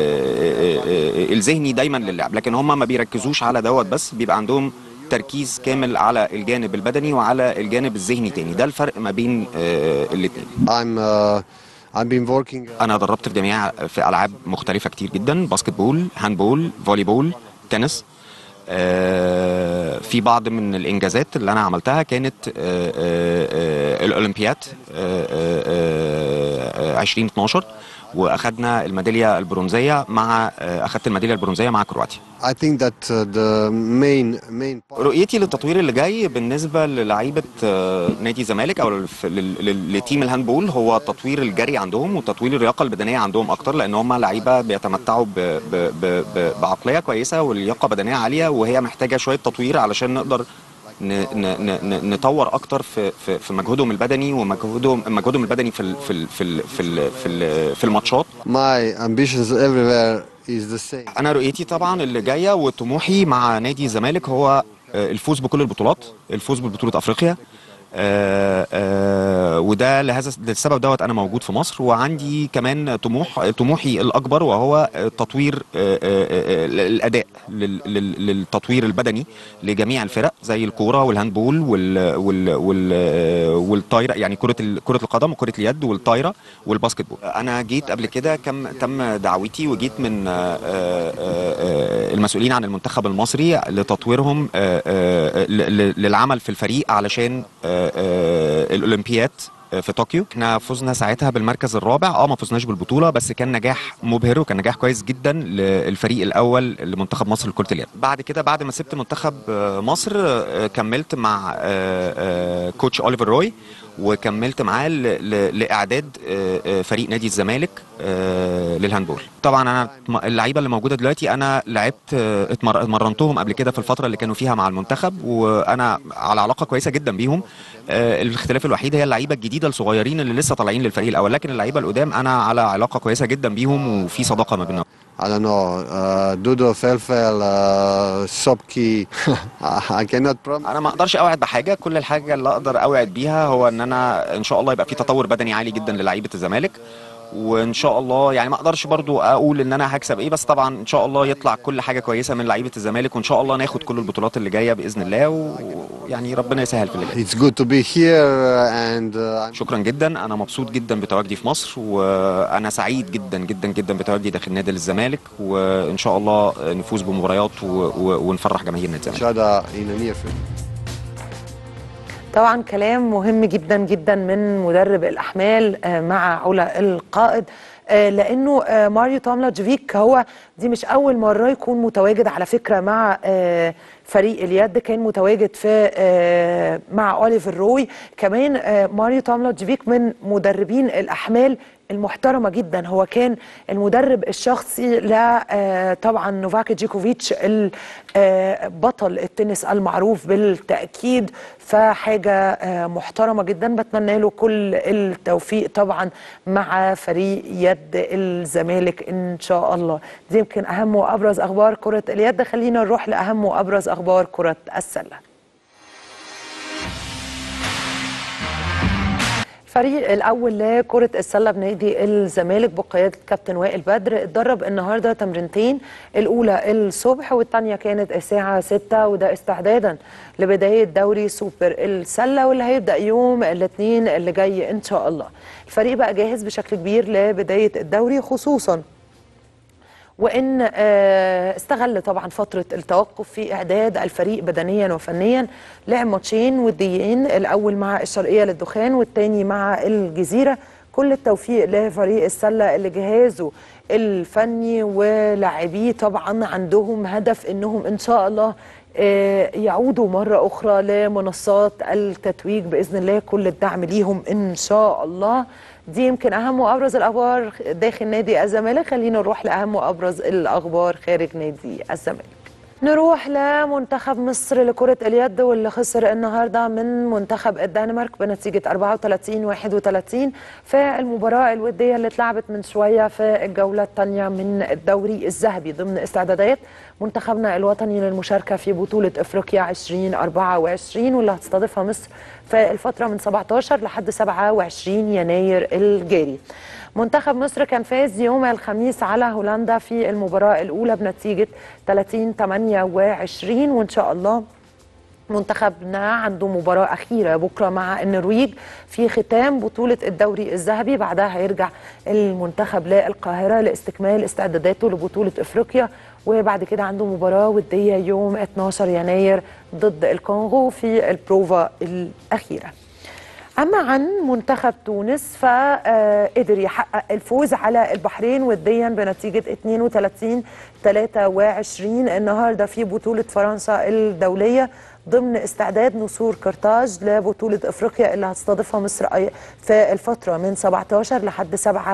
ال الذهني دايما للعب لكن هم ما بيركزوش على دوت بس بيبقى عندهم تركيز كامل على الجانب البدني وعلى الجانب الذهني تاني ده الفرق ما بين الاثنين I'm uh, I've been working. انا دربت في جميع في العاب مختلفه كتير جدا باسكت بول هاند بول فولي بول تنس آه، في بعض من الانجازات اللي انا عملتها كانت آه، آه، آه، الاولمبياد آه، آه، آه، 2012 واخدنا الميداليه البرونزيه مع آه، اخدت الميداليه البرونزيه مع كرواتيا I think that uh, the main main part رؤيتي للتطوير اللي جاي بالنسبه للعيبه آه، نادي الزمالك او للف- لل- لل- لتيم الهاندبول هو تطوير الجري عندهم وتطوير اللياقه البدنيه عندهم اكتر لان هم لعيبه بيتمتعوا ب- ب- ب- ب- بعقليه كويسه ولياقه بدنيه عاليه وهي محتاجه شويه تطوير علشان نقدر ن- ن- ن- نطور اكتر في في في مجهودهم البدني ومجهودهم مجهودهم البدني في ال- في ال- في ال- في ال- في ال- في الماتشات my ambitions everywhere is the same. انا رؤيتي طبعا اللي جايه وطموحي مع نادي الزمالك هو آه، الفوز بكل البطولات الفوز ببطوله افريقيا آه، آه، وده لهذا للسبب دوت انا موجود في مصر وعندي كمان طموح طموحي الاكبر وهو آه، تطوير آه، آه، آه، الاداء لل- لل- للتطوير البدني لجميع الفرق زي الكوره والهاندبول وال وال وال آه، والطايره يعني كره ال- كره القدم وكره اليد والطايره والباسكت بول انا جيت قبل كده كم تم دعوتي وجيت من آه، آه، آه، المسؤولين عن المنتخب المصري لتطويرهم آه، آه، ل- ل- للعمل في الفريق علشان آه، آه، الاولمبياد آه، في طوكيو احنا فزنا ساعتها بالمركز الرابع اه ما فزناش بالبطوله بس كان نجاح مبهر وكان نجاح كويس جدا للفريق الاول لمنتخب مصر لكره اليد بعد كده بعد ما سبت منتخب آه، مصر آه، كملت مع آه، آه، كوتش اوليفر روي وكملت معاه ل- ل- لاعداد آه، آه، فريق نادي الزمالك آه، للهاندبول طبعا انا م- اللعيبه اللي موجوده دلوقتي انا لعبت آه، اتمر- اتمرنتهم قبل كده في الفتره اللي كانوا فيها مع المنتخب وانا على علاقه كويسه جدا بيهم آه، الاختلاف الوحيد هي اللعيبه الجديده الصغيرين اللي لسه طالعين للفريق الاول لكن اللعيبه القدام انا على علاقه كويسه جدا بيهم وفي صداقه ما بيننا I don't know. Uh, Dudo Felfel, uh, Sopki. I cannot promise. انا ما اقدرش اوعد بحاجه كل الحاجه اللي اقدر اوعد بيها هو ان انا ان شاء الله يبقى في تطور بدني عالي جدا للعيبه الزمالك وان شاء الله يعني ما اقدرش برضو اقول ان انا هكسب ايه بس طبعا ان شاء الله يطلع كل حاجه كويسه من لعيبه الزمالك وان شاء الله ناخد كل البطولات اللي جايه باذن الله ويعني ربنا يسهل في اللي جاي It's good to be here uh, and uh, I'm شكرا جدا انا مبسوط جدا بتواجدي في مصر وانا سعيد جدا جدا جدا بتواجدي داخل نادي الزمالك وان شاء الله نفوز بمباريات و- و- ونفرح جماهير نادي الزمالك each other in a near future. طبعا كلام مهم جدا جدا من مدرب الاحمال آه، مع علا القائد آه، لانه آه، ماريو توملاجفيك هو دي مش اول مره يكون متواجد على فكره مع آه، فريق اليد كان متواجد في آه، مع اوليفر روي كمان آه، ماريو توملاجفيك من مدربين الاحمال المحترمه جدا هو كان المدرب الشخصي ل آه، طبعا نوفاك جيكوفيتش ال- آه، بطل التنس المعروف بالتاكيد فحاجه آه، محترمه جدا بتمنى له كل التوفيق طبعا مع فريق يد الزمالك ان شاء الله دي يمكن اهم وابرز اخبار كره اليد خلينا نروح لاهم وابرز اخبار كره السله الفريق الاول لكره السله بنادي الزمالك بقياده كابتن وائل بدر اتدرب النهارده تمرينتين الاولى الصبح والثانيه كانت الساعه 6 وده استعدادا لبدايه دوري سوبر السله واللي هيبدا يوم الاثنين اللي جاي ان شاء الله الفريق بقى جاهز بشكل كبير لبدايه الدوري خصوصا وان آه، استغل طبعا فتره التوقف في اعداد الفريق بدنيا وفنيا لعب ماتشين وديين الاول مع الشرقيه للدخان والثاني مع الجزيره كل التوفيق لفريق السله اللي جهازه الفني ولاعبيه طبعا عندهم هدف انهم ان شاء الله آه، يعودوا مرة أخرى لمنصات التتويج بإذن الله كل الدعم ليهم إن شاء الله دي يمكن أهم وأبرز الأخبار داخل نادي الزمالك خلينا نروح لأهم وأبرز الأخبار خارج نادي الزمالك نروح لمنتخب مصر لكرة اليد واللي خسر النهارده من منتخب الدنمارك بنتيجة 34 31 في المباراة الودية اللي اتلعبت من شوية في الجولة الثانية من الدوري الذهبي ضمن استعدادات منتخبنا الوطني للمشاركة في بطولة افريقيا 2024 واللي هتستضيفها مصر في الفترة من 17 لحد 27 يناير الجاري. منتخب مصر كان فاز يوم الخميس على هولندا في المباراة الأولى بنتيجة 30 28 وإن شاء الله منتخبنا عنده مباراة أخيرة بكرة مع النرويج في ختام بطولة الدوري الذهبي بعدها هيرجع المنتخب للقاهرة لاستكمال استعداداته لبطولة إفريقيا وبعد كده عنده مباراة ودية يوم 12 يناير ضد الكونغو في البروفا الأخيرة أما عن منتخب تونس فقدر يحقق الفوز على البحرين وديا بنتيجة 32 23 النهارده في بطولة فرنسا الدولية ضمن استعداد نسور قرطاج لبطولة افريقيا اللي هتستضيفها مصر أي- في الفترة من 17 لحد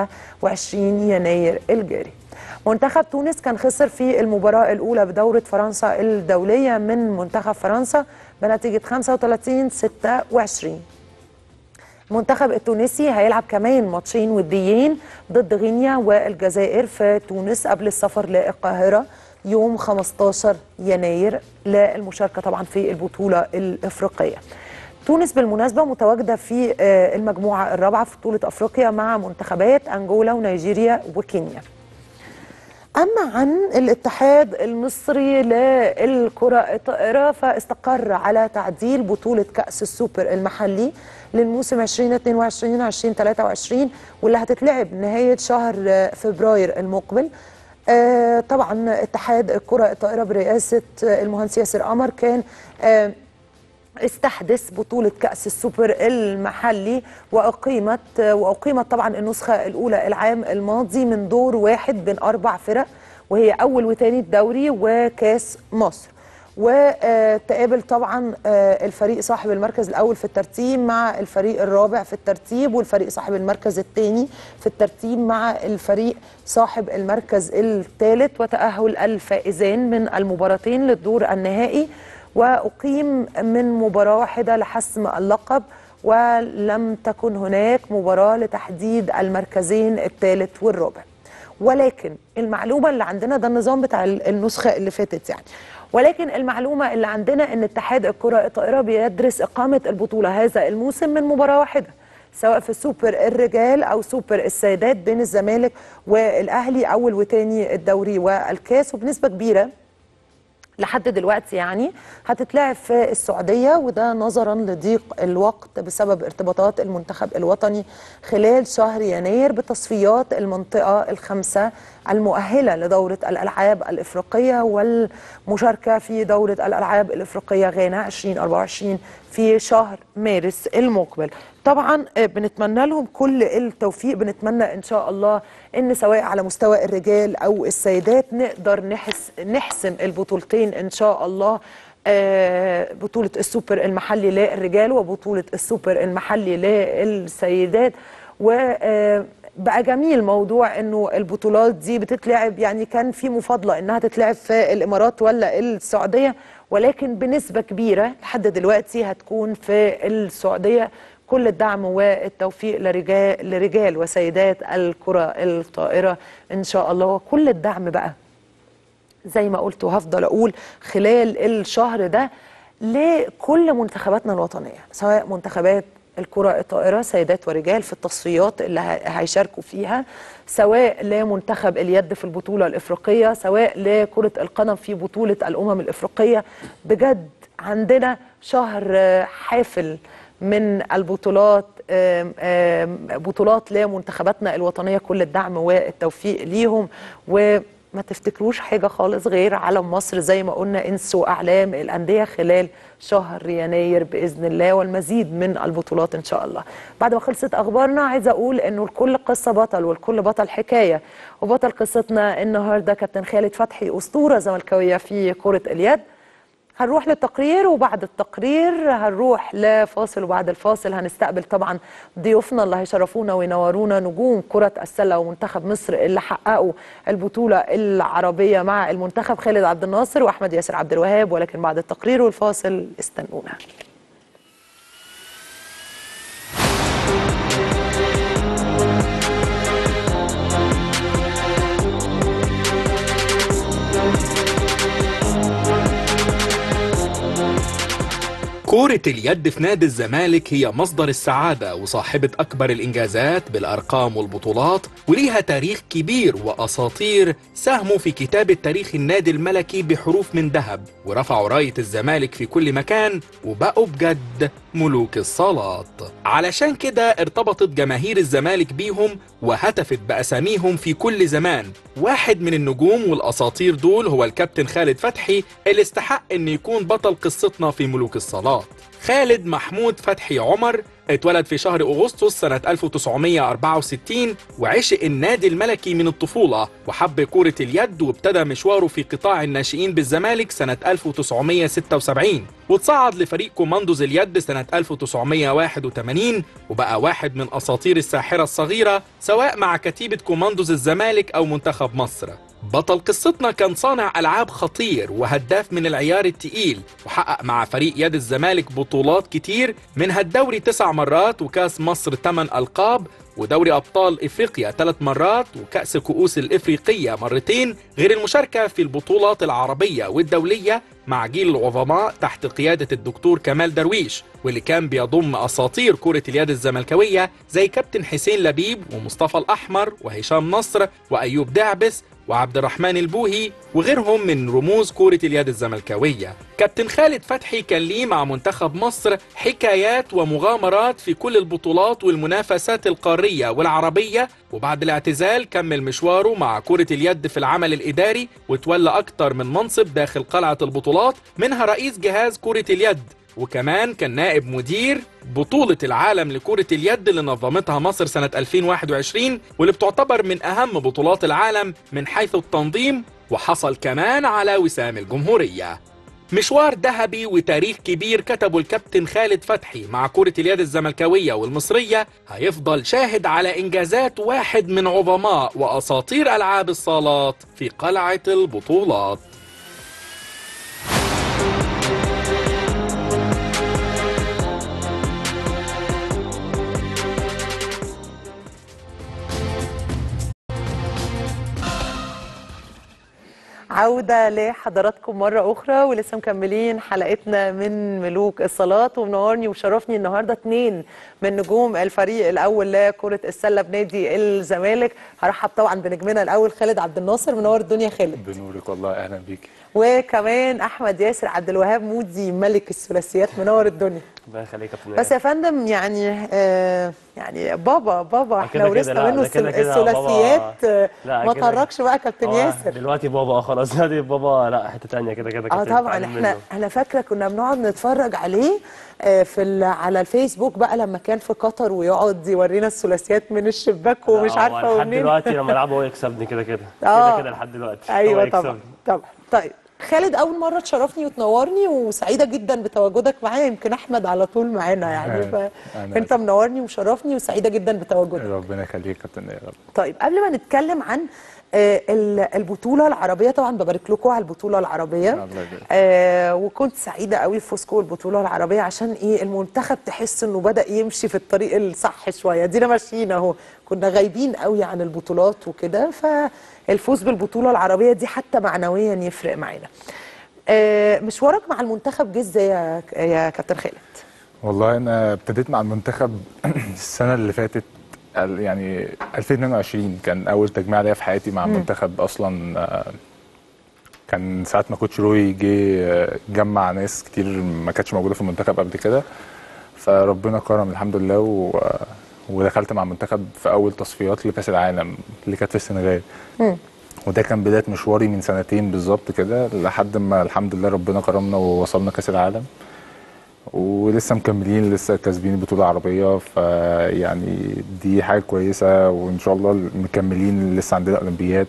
27 يناير الجاري. منتخب تونس كان خسر في المباراة الأولى بدورة فرنسا الدولية من منتخب فرنسا بنتيجة 35 26 المنتخب التونسي هيلعب كمان ماتشين وديين ضد غينيا والجزائر في تونس قبل السفر للقاهرة يوم 15 يناير للمشاركة طبعا في البطولة الإفريقية تونس بالمناسبة متواجدة في آه، المجموعة الرابعة في بطولة أفريقيا مع منتخبات أنجولا ونيجيريا وكينيا أما عن الاتحاد المصري للكرة الطائرة فاستقر على تعديل بطولة كأس السوبر المحلي للموسم 2022 2023 واللي هتتلعب نهاية شهر فبراير المقبل آه، طبعا اتحاد الكرة الطائرة برئاسة المهندس ياسر قمر كان آه، استحدث بطولة كأس السوبر المحلي وأقيمت وأقيمت طبعا النسخة الأولى العام الماضي من دور واحد بين أربع فرق وهي أول وتاني الدوري وكأس مصر وتقابل طبعا آه، الفريق صاحب المركز الأول في الترتيب مع الفريق الرابع في الترتيب والفريق صاحب المركز الثاني في الترتيب مع الفريق صاحب المركز الثالث وتأهل الفائزين من المباراتين للدور النهائي وأقيم من مباراة واحدة لحسم اللقب ولم تكن هناك مباراة لتحديد المركزين الثالث والرابع ولكن المعلومة اللي عندنا ده النظام بتاع النسخة اللي فاتت يعني ولكن المعلومة اللي عندنا ان اتحاد الكرة الطائرة بيدرس إقامة البطولة هذا الموسم من مباراة واحدة سواء في سوبر الرجال او سوبر السيدات بين الزمالك والاهلي اول وتاني الدوري والكاس وبنسبة كبيرة لحد دلوقتي يعني هتتلعب في السعودية وده نظرا لضيق الوقت بسبب ارتباطات المنتخب الوطني خلال شهر يناير بتصفيات المنطقة الخمسة المؤهلة لدورة الألعاب الإفريقية والمشاركة في دورة الألعاب الإفريقية غانا 2024 في شهر مارس المقبل طبعا آه، بنتمنى لهم كل التوفيق بنتمنى ان شاء الله ان سواء على مستوى الرجال او السيدات نقدر نحس نحسم البطولتين ان شاء الله آه، بطولة السوبر المحلي للرجال وبطولة السوبر المحلي للسيدات وبقى جميل موضوع انه البطولات دي بتتلعب يعني كان في مفاضلة انها تتلعب في الامارات ولا السعودية ولكن بنسبة كبيرة لحد دلوقتي هتكون في السعودية كل الدعم والتوفيق لرجال لرجال وسيدات الكرة الطائرة ان شاء الله وكل الدعم بقى زي ما قلت وهفضل اقول خلال الشهر ده لكل منتخباتنا الوطنيه سواء منتخبات الكرة الطائرة سيدات ورجال في التصفيات اللي ه- هيشاركوا فيها سواء لمنتخب اليد في البطولة الإفريقية سواء لكرة القدم في بطولة الأمم الإفريقية بجد عندنا شهر آه، حافل من البطولات آم، آم، بطولات لمنتخباتنا الوطنية كل الدعم والتوفيق ليهم وما تفتكروش حاجة خالص غير علم مصر زي ما قلنا انسوا أعلام الأندية خلال شهر يناير بإذن الله والمزيد من البطولات إن شاء الله بعد ما خلصت أخبارنا عايزة أقول إنه لكل قصة بطل والكل بطل حكاية وبطل قصتنا النهاردة كابتن خالد فتحي أسطورة زملكاوية في كرة اليد هنروح للتقرير وبعد التقرير هنروح لفاصل وبعد الفاصل هنستقبل طبعا ضيوفنا اللي هيشرفونا وينورونا نجوم كرة السلة ومنتخب مصر اللي حققوا البطولة العربية مع المنتخب خالد عبد الناصر وأحمد ياسر عبد الوهاب ولكن بعد التقرير والفاصل استنونا كرة اليد في نادي الزمالك هي مصدر السعادة وصاحبة أكبر الإنجازات بالأرقام والبطولات وليها تاريخ كبير وأساطير ساهموا في كتابة تاريخ النادي الملكي بحروف من ذهب ورفعوا راية الزمالك في كل مكان وبقوا بجد ملوك الصالات علشان كده ارتبطت جماهير الزمالك بيهم وهتفت بأساميهم في كل زمان واحد من النجوم والأساطير دول هو الكابتن خالد فتحي اللي استحق أن يكون بطل قصتنا في ملوك الصالات خالد محمود فتحي عمر اتولد في شهر أغسطس سنة 1964 وعشق النادي الملكي من الطفولة وحب كرة اليد وابتدى مشواره في قطاع الناشئين بالزمالك سنة 1976 وتصعد لفريق كوماندوز اليد سنة 1981 وبقى واحد من أساطير الساحرة الصغيرة سواء مع كتيبة كوماندوز الزمالك أو منتخب مصر بطل قصتنا كان صانع ألعاب خطير وهداف من العيار التقيل وحقق مع فريق يد الزمالك بطولات كتير منها الدوري تسع مرات وكاس مصر 8 ألقاب ودوري أبطال إفريقيا ثلاث مرات وكأس كؤوس الإفريقية مرتين غير المشاركة في البطولات العربية والدولية مع جيل العظماء تحت قيادة الدكتور كمال درويش واللي كان بيضم أساطير كرة اليد الزملكاوية زي كابتن حسين لبيب ومصطفى الأحمر وهشام نصر وأيوب دعبس وعبد الرحمن البوهي وغيرهم من رموز كرة اليد الزملكاوية كابتن خالد فتحي كان ليه مع منتخب مصر حكايات ومغامرات في كل البطولات والمنافسات القارية والعربية وبعد الاعتزال كمل مشواره مع كرة اليد في العمل الإداري وتولى أكتر من منصب داخل قلعة البطولات منها رئيس جهاز كرة اليد وكمان كان نائب مدير بطولة العالم لكرة اليد اللي نظمتها مصر سنة 2021 واللي بتعتبر من أهم بطولات العالم من حيث التنظيم وحصل كمان على وسام الجمهورية مشوار ذهبي وتاريخ كبير كتبه الكابتن خالد فتحي مع كرة اليد الزملكاوية والمصرية هيفضل شاهد على إنجازات واحد من عظماء وأساطير ألعاب الصالات في قلعة البطولات عودة لحضراتكم مرة أخرى ولسه مكملين حلقتنا من ملوك الصلاة ومنورني وشرفني النهاردة اتنين من نجوم الفريق الأول لكرة السلة بنادي الزمالك هرحب طبعا بنجمنا الأول خالد عبد الناصر منور الدنيا خالد بنورك والله اهلا بيك وكمان أحمد ياسر عبد الوهاب مودي ملك الثلاثيات منور الدنيا الله يخليك يا كابتن بس يا فندم يعني آه يعني بابا بابا احنا كده كده، ورثنا لا، منه ده كده الثل- كده بابا- الثلاثيات آه، لا، ما كده- طرقش بقى كابتن هو ياسر دلوقتي بابا اه خلاص دلوقتي بابا لا حته ثانيه كده كده اه كابتن طبعا اتعلم احنا منه. انا فاكره كنا بنقعد نتفرج عليه آه، في ال- على الفيسبوك بقى لما كان في قطر ويقعد يورينا الثلاثيات من الشباك ومش لا، هو عارفه لحد ومنين دلوقتي لما العبه هو يكسبني كده كده آه. كده كده لحد دلوقتي هو ايوه يكسبني. طبعا طبعا طيب خالد اول مره تشرفني وتنورني وسعيده جدا بتواجدك معايا يمكن احمد على طول معانا يعني أنا- فانت منورني ومشرفني وسعيده جدا بتواجدك ربنا يخليك يا كابتن يا رب طيب قبل ما نتكلم عن آه، ال- البطوله العربيه طبعا ببارك لكم على البطوله العربيه الله يبارك. آه وكنت سعيده قوي بفوزكم بالبطوله العربيه عشان ايه المنتخب تحس انه بدا يمشي في الطريق الصح شويه دينا ماشيين اهو كنا غايبين قوي عن البطولات وكده فالفوز بالبطوله العربيه دي حتى معنويا يفرق معانا آه مشوارك مع المنتخب جه ازاي يا يا كابتن خالد والله انا ابتديت مع المنتخب السنه اللي فاتت ال- يعني 2022 كان اول تجميع ليا في حياتي مع مم. المنتخب اصلا آه، كان ساعه ما كوتش روي جه آه، جمع ناس كتير ما كانتش موجوده في المنتخب قبل كده فربنا كرم الحمد لله و ودخلت مع المنتخب في اول تصفيات لكاس العالم اللي كانت في السنغال مم. وده كان بدايه مشواري من سنتين بالظبط كده لحد ما الحمد لله ربنا كرمنا ووصلنا كاس العالم ولسه مكملين لسه كاسبين بطولة عربية فيعني دي حاجة كويسة وإن شاء الله مكملين لسه عندنا أولمبياد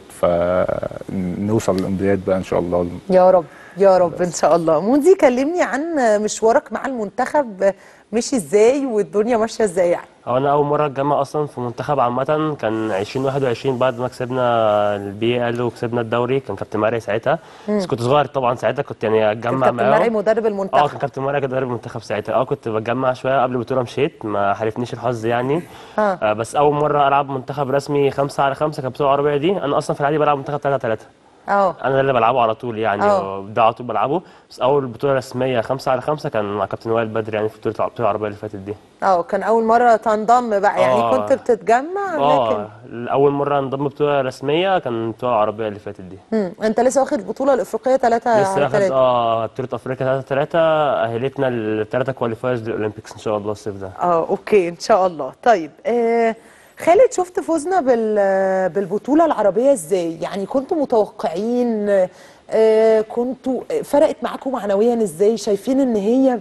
فنوصل الأولمبياد بقى إن شاء الله يا رب يا رب ان شاء الله مودي كلمني عن مشوارك مع المنتخب مشي ازاي والدنيا ماشيه ازاي يعني هو انا اول مره اتجمع اصلا في منتخب عامه كان 2021 بعد ما كسبنا البي ال وكسبنا الدوري كان كابتن مرعي ساعتها مم. بس كنت صغير طبعا ساعتها كنت يعني اتجمع كابتن معاهم مرعي مدرب اه المنتخب كان كابتن مرعي مدرب المنتخب ساعتها اه كنت بتجمع شويه قبل البطوله مشيت ما حالفنيش الحظ يعني اه آه بس اول مره العب منتخب رسمي خمسة على خمسة كانت بطوله عربيه دي انا اصلا في العادي بلعب منتخب 3 3 اه انا اللي بلعبه على طول يعني اه. ده على طول بلعبه بس اول بطوله رسميه خمسة على خمسة كان مع كابتن وائل بدري يعني في بطوله البطوله العربيه اللي فاتت دي اه كان اول مره تنضم بقى يعني آه. كنت بتتجمع لكن اه اول مره انضم بطوله رسميه كان البطوله العربيه اللي فاتت دي مم. انت لسه واخد البطوله الافريقيه 3 لسه على واخد 3 اه بطوله افريقيا 3 3 اهلتنا الثلاثه كواليفايرز للاولمبيكس ان شاء الله الصيف ده اه اوكي ان شاء الله طيب آه خالد شفت فوزنا بال بالبطوله العربيه ازاي يعني كنتوا متوقعين آه كنتوا فرقت معاكم معنويا ازاي شايفين ان هي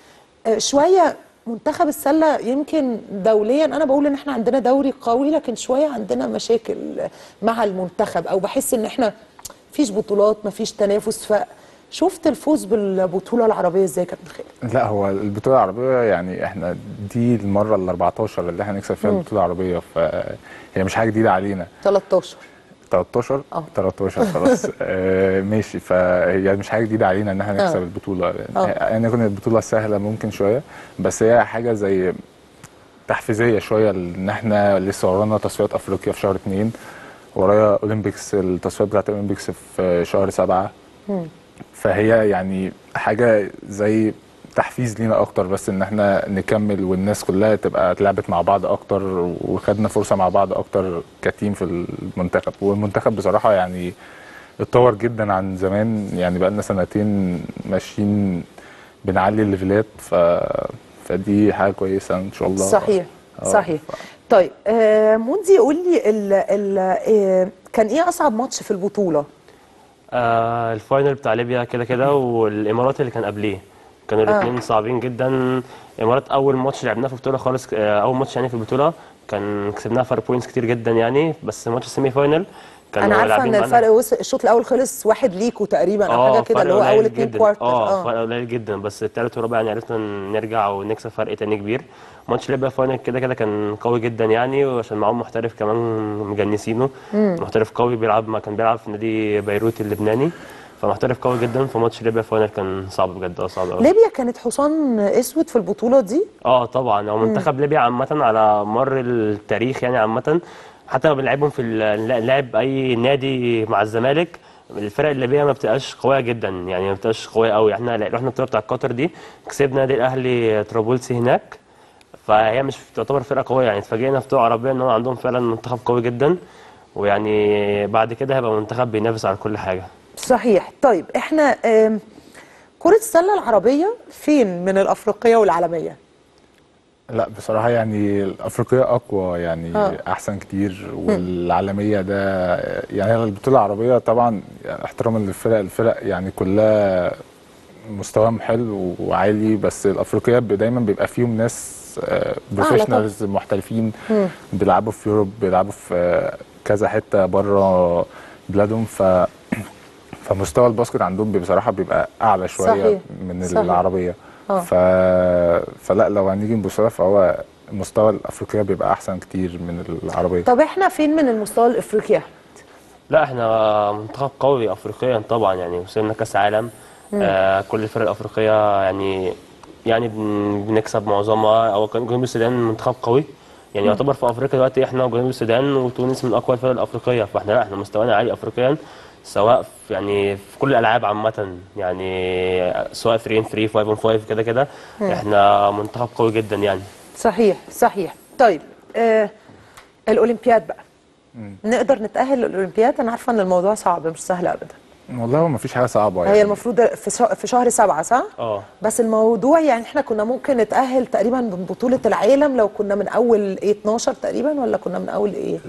آه شويه منتخب السله يمكن دوليا انا بقول ان احنا عندنا دوري قوي لكن شويه عندنا مشاكل مع المنتخب او بحس ان احنا مفيش بطولات مفيش تنافس فشفت الفوز بالبطوله العربيه ازاي يا كابتن خالد لا هو البطولة العربية يعني احنا دي المرة ال 14 اللي احنا نكسب فيها مم. البطولة العربية فهي مش حاجة جديدة علينا 13 13 اه 13 خلاص آه ماشي فهي مش حاجه جديده علينا ان احنا آه. نكسب البطوله آه. يعني كانت البطوله سهله ممكن شويه بس هي حاجه زي تحفيزيه شويه ان احنا لسه ورانا تصفيات افريقيا في شهر اتنين ورايا اولمبيكس التصفيات بتاعت الاولمبيكس في شهر سبعة مم. فهي يعني حاجه زي تحفيز لينا اكتر بس ان احنا نكمل والناس كلها تبقى اتلعبت مع بعض اكتر وخدنا فرصه مع بعض اكتر كتيم في المنتخب والمنتخب بصراحه يعني اتطور جدا عن زمان يعني بقى لنا سنتين ماشيين بنعلي الليفلات ف... فدي حاجه كويسه ان شاء الله صحيح آه. صحيح طيب آه مونزي قول لي ال ال آه كان ايه اصعب ماتش في البطوله آه الفاينل بتاع ليبيا كده كده والامارات اللي كان قبليه كانوا آه. الاثنين صعبين جدا الامارات اول ماتش لعبناه في البطوله خالص آه اول ماتش يعني في البطوله كان كسبناها فرق بوينتس كتير جدا يعني بس ماتش السيمي فاينل كانوا انا عارفه لاعبين ان معانا- الفرق وصل الشوط الاول خلص واحد ليكوا تقريبا او اه حاجه كده فرق اللي هو قليل اول اتنين جدا. كوارتر اه فرق قليل جدا بس التالت والرابع يعني عرفنا نرجع ونكسب فرق تاني كبير ماتش ليبيا فاينل كده كده كان قوي جدا يعني وعشان معاهم محترف كمان مجنسينه مم. محترف قوي بيلعب ما كان بيلعب في نادي بيروت اللبناني فمحترف قوي جدا فماتش ليبيا فاينل كان صعب بجد اه صعب قوي ليبيا كانت حصان اسود في البطوله دي اه طبعا هو مم. منتخب ليبيا عامة على مر التاريخ يعني عامة حتى لو بنلعبهم في ال- لعب اي نادي مع الزمالك الفرق الليبيه ما بتبقاش قويه جدا يعني ما بتبقاش قويه قوي احنا رحنا البطوله بتاع قطر دي كسبنا نادي الاهلي طرابلسي هناك فهي مش تعتبر فرقه قويه يعني اتفاجئنا في بطوله عربيه ان هو عندهم فعلا منتخب قوي جدا ويعني بعد كده هيبقى منتخب بينافس على كل حاجه صحيح طيب احنا آم، كره السله العربيه فين من الافريقيه والعالميه لا بصراحة يعني الأفريقية أقوى يعني آه. أحسن كتير والعالمية ده يعني هي البطولة العربية طبعا يعني احتراما للفرق الفرق يعني كلها مستواهم حلو وعالي بس الأفريقية ب- دايما بيبقى فيهم ناس بروفيشنالز محترفين مم. بيلعبوا في يوروب بيلعبوا في آه، كذا حتة بره بلادهم ف فمستوى الباسكت عندهم بصراحة بيبقى أعلى شوية صحيح. من صحيح. العربية آه. ف... فلا لو هنيجي نبص لها فهو مستوى الافريقيه بيبقى احسن كتير من العربيه طب احنا فين من المستوى الافريقي لا احنا منتخب قوي افريقيا طبعا يعني وصلنا كاس عالم مم. آه كل الفرق الافريقيه يعني يعني بن- بنكسب معظمها او كان جنوب السودان منتخب قوي يعني مم. يعتبر في افريقيا دلوقتي احنا وجنوب السودان وتونس من اقوى الفرق الافريقيه فاحنا لا احنا مستوانا عالي افريقيا سواء في يعني في كل الالعاب عامه يعني سواء 3 ان 3 5 ان 5 كده كده مم. احنا منتخب قوي جدا يعني صحيح صحيح طيب آه الاولمبياد بقى نقدر نتاهل للاولمبياد انا عارفه ان الموضوع صعب مش سهل ابدا والله هو مفيش حاجه صعبه يعني هي المفروض في شا- في شهر سبعة صح اه بس الموضوع يعني احنا كنا ممكن نتاهل تقريبا من بطوله العالم لو كنا من اول ايه 12 تقريبا ولا كنا من اول ايه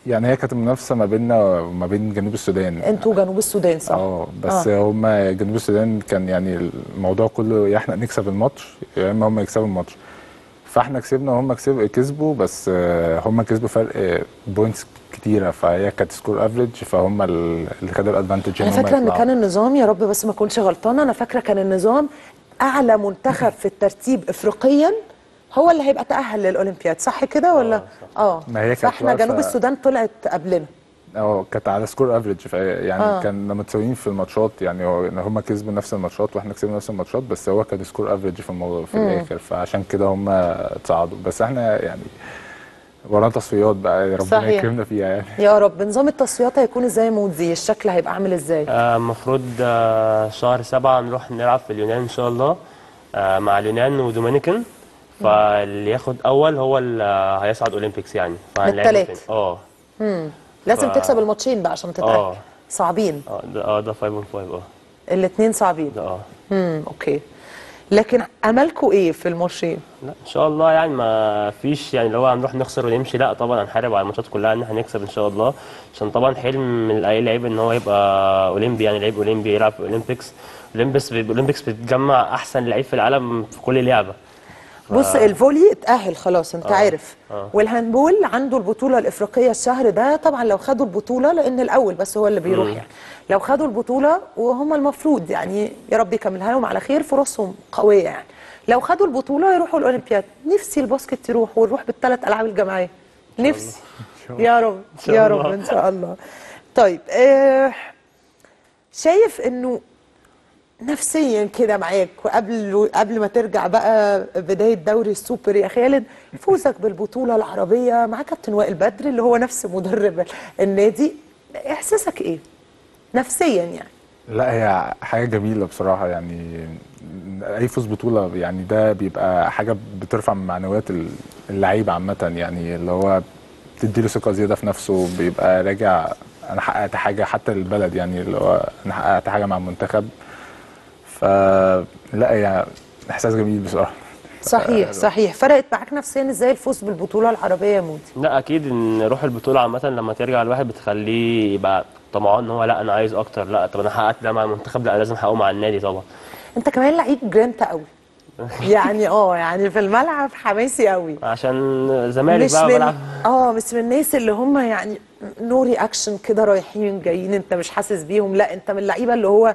يعني هي كانت المنافسه ما بيننا وما بين جنوب السودان انتوا جنوب السودان صح اه بس آه. هم جنوب السودان كان يعني الموضوع كله يا احنا نكسب الماتش يا اما هم يكسبوا الماتش فاحنا كسبنا وهم كسب كسبوا بس آه، هم كسبوا فرق بوينتس كتيره فهي كانت سكور افريج فهم ال- اللي خدوا الادفانتج انا هم فاكره ان يطلعوا. كان النظام يا رب بس ما اكونش غلطانه انا فاكره كان النظام اعلى منتخب في الترتيب افريقيا هو اللي هيبقى تاهل للاولمبياد صح كده ولا اه ما هي كانت فاحنا واقفة- جنوب السودان طلعت قبلنا اه كانت على سكور افريج يعني آه. آه. كان متساويين في الماتشات يعني هو ان هم كسبوا نفس الماتشات واحنا كسبنا نفس الماتشات بس هو كان سكور افريج في الموضوع في مم. الاخر فعشان كده هم اتصعدوا بس احنا يعني ورانا تصفيات بقى ربنا صحيح. يكرمنا فيها يعني يا رب نظام التصفيات هيكون ازاي مودي الشكل هيبقى عامل ازاي المفروض شهر سبعة نروح نلعب في اليونان إن شاء الله آه، مع اليونان ودومينيكان فاللي ياخد أول هو اللي هيصعد أولمبيكس يعني فهنلعبه بالتلات. تاني. اه مم. لازم ف- تكسب الماتشين بقى عشان تتاهل اه صعبين اه ده اه ده 5 on 5 اه الاثنين صعبين ده اه امم اوكي لكن املكم ايه في الماتشين لا ان شاء الله يعني ما فيش يعني لو هنروح نخسر ونمشي لا طبعا هنحارب على الماتشات كلها ان احنا نكسب ان شاء الله عشان طبعا حلم من اي لعيب ان هو يبقى اولمبي يعني لعيب اولمبي يلعب في اولمبيكس اولمبيكس اولمبيكس بتجمع احسن لعيب في العالم في كل لعبه ف- بص الفولي اتأهل خلاص انت آه، عارف آه. والهاندبول عنده البطولة الإفريقية الشهر ده طبعا لو خدوا البطولة لأن الأول بس هو اللي بيروح مم. يعني لو خدوا البطولة وهم المفروض يعني يا رب يكملها لهم على خير فرصهم قوية يعني لو خدوا البطولة يروحوا الأولمبياد نفسي الباسكت يروح ونروح بالثلاث ألعاب الجماعية نفسي يا رب شاء يا الله. رب إن شاء الله طيب آه شايف إنه نفسيا كده معاك وقبل قبل ما ترجع بقى بدايه دوري السوبر يا خالد فوزك بالبطوله العربيه مع كابتن وائل بدر اللي هو نفس مدرب النادي احساسك ايه نفسيا يعني لا هي حاجة جميلة بصراحة يعني أي فوز بطولة يعني ده بيبقى حاجة بترفع من معنويات اللعيبة عامة يعني اللي هو بتديله ثقة زيادة في نفسه بيبقى راجع أنا حققت حاجة حتى للبلد يعني اللي هو أنا حققت حاجة مع المنتخب فلا هي إحساس جميل بصراحة صحيح صحيح فرقت معاك نفسيا ازاي الفوز بالبطوله العربيه يا مودي لا اكيد ان روح البطوله عامه لما ترجع الواحد بتخليه يبقى طمعان ان هو لا انا عايز اكتر لا طب انا حققت ده مع المنتخب لا لازم احققه مع النادي طبعا انت كمان لعيب جرانت قوي يعني اه يعني في الملعب حماسي قوي عشان زمالك مش بقى من بلعب اه مش من الناس اللي هم يعني نو رياكشن كده رايحين جايين انت مش حاسس بيهم لا انت من اللعيبه اللي هو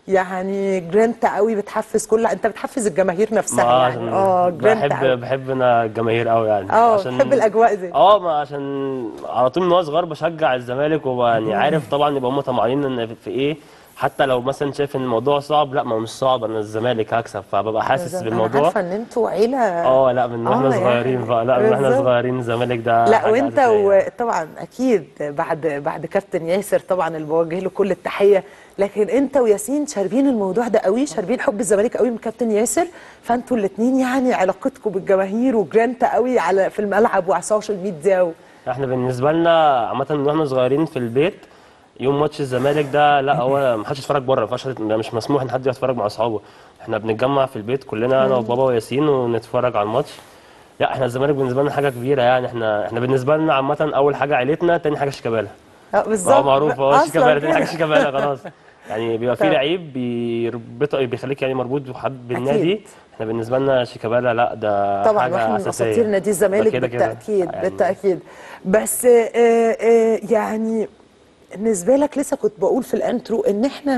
يعني جرانت قوي بتحفز كل انت بتحفز الجماهير نفسها ما يعني اه جرانت بحب قوي بحب انا الجماهير قوي يعني اه بحب الاجواء دي اه ما عشان على طول من وانا صغير بشجع الزمالك ويعني عارف طبعا يبقى هم طمعانين ان في ايه حتى لو مثلا شايف ان الموضوع صعب لا ما هو مش صعب انا الزمالك هكسب فببقى حاسس انا بالموضوع عارفه ان انتوا عيله اه لا من واحنا آه، صغيرين يعني. بقى لا من واحنا بالظبط. صغيرين الزمالك ده لا حاجة وانت أساسية. وطبعا اكيد بعد بعد كابتن ياسر طبعا اللي بوجه له كل التحيه لكن انت وياسين شاربين الموضوع ده قوي شاربين حب الزمالك قوي من كابتن ياسر فانتوا الاثنين يعني علاقتكم بالجماهير وجرانت قوي على في الملعب وعلى السوشيال ميديا و... احنا بالنسبه لنا عامه من واحنا صغيرين في البيت يوم ماتش الزمالك ده لا هو ما حدش يتفرج بره ما ينفعش مش مسموح ان حد يتفرج مع اصحابه احنا بنتجمع في البيت كلنا انا مم. وبابا وياسين ونتفرج على الماتش لا احنا الزمالك بالنسبه لنا حاجه كبيره يعني احنا احنا بالنسبه لنا عامه اول حاجه عيلتنا تاني حاجه شيكابالا اه بالظبط اه معروف هو أصلاً شيكابالا تاني حاجه كده. شيكابالا خلاص يعني بيبقى في طب. لعيب بيربطك بيخليك يعني مربوط بحب بالنادي احنا بالنسبه لنا شيكابالا لا ده طبعا حاجه واحد من اساسيه اساطير نادي ده الزمالك كده كده. بالتاكيد يعني بالتاكيد بس آه آه يعني بالنسبه لك لسه كنت بقول في الانترو ان احنا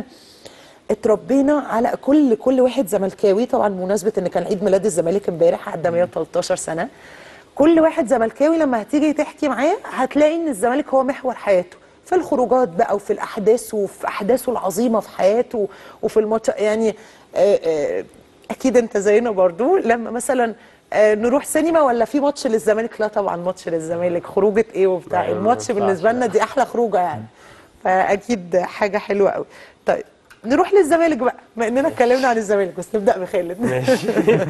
اتربينا على كل كل واحد زملكاوي طبعا بمناسبه ان كان عيد ميلاد الزمالك امبارح عدى 113 سنه كل واحد زملكاوي لما هتيجي تحكي معاه هتلاقي ان الزمالك هو محور حياته في الخروجات بقى وفي الاحداث وفي احداثه العظيمه في حياته وفي الماتش يعني آه، آه، اكيد انت زينا برضو لما مثلا آه، نروح سينما ولا في ماتش للزمالك لا طبعا ماتش للزمالك خروجه ايه وبتاع لا، ما الماتش ينفعش، بالنسبه لنا دي احلى خروجه يعني فاكيد حاجه حلوه قوي طيب نروح للزمالك بقى بما اننا اتكلمنا عن الزمالك بس نبدا بخالد ماشي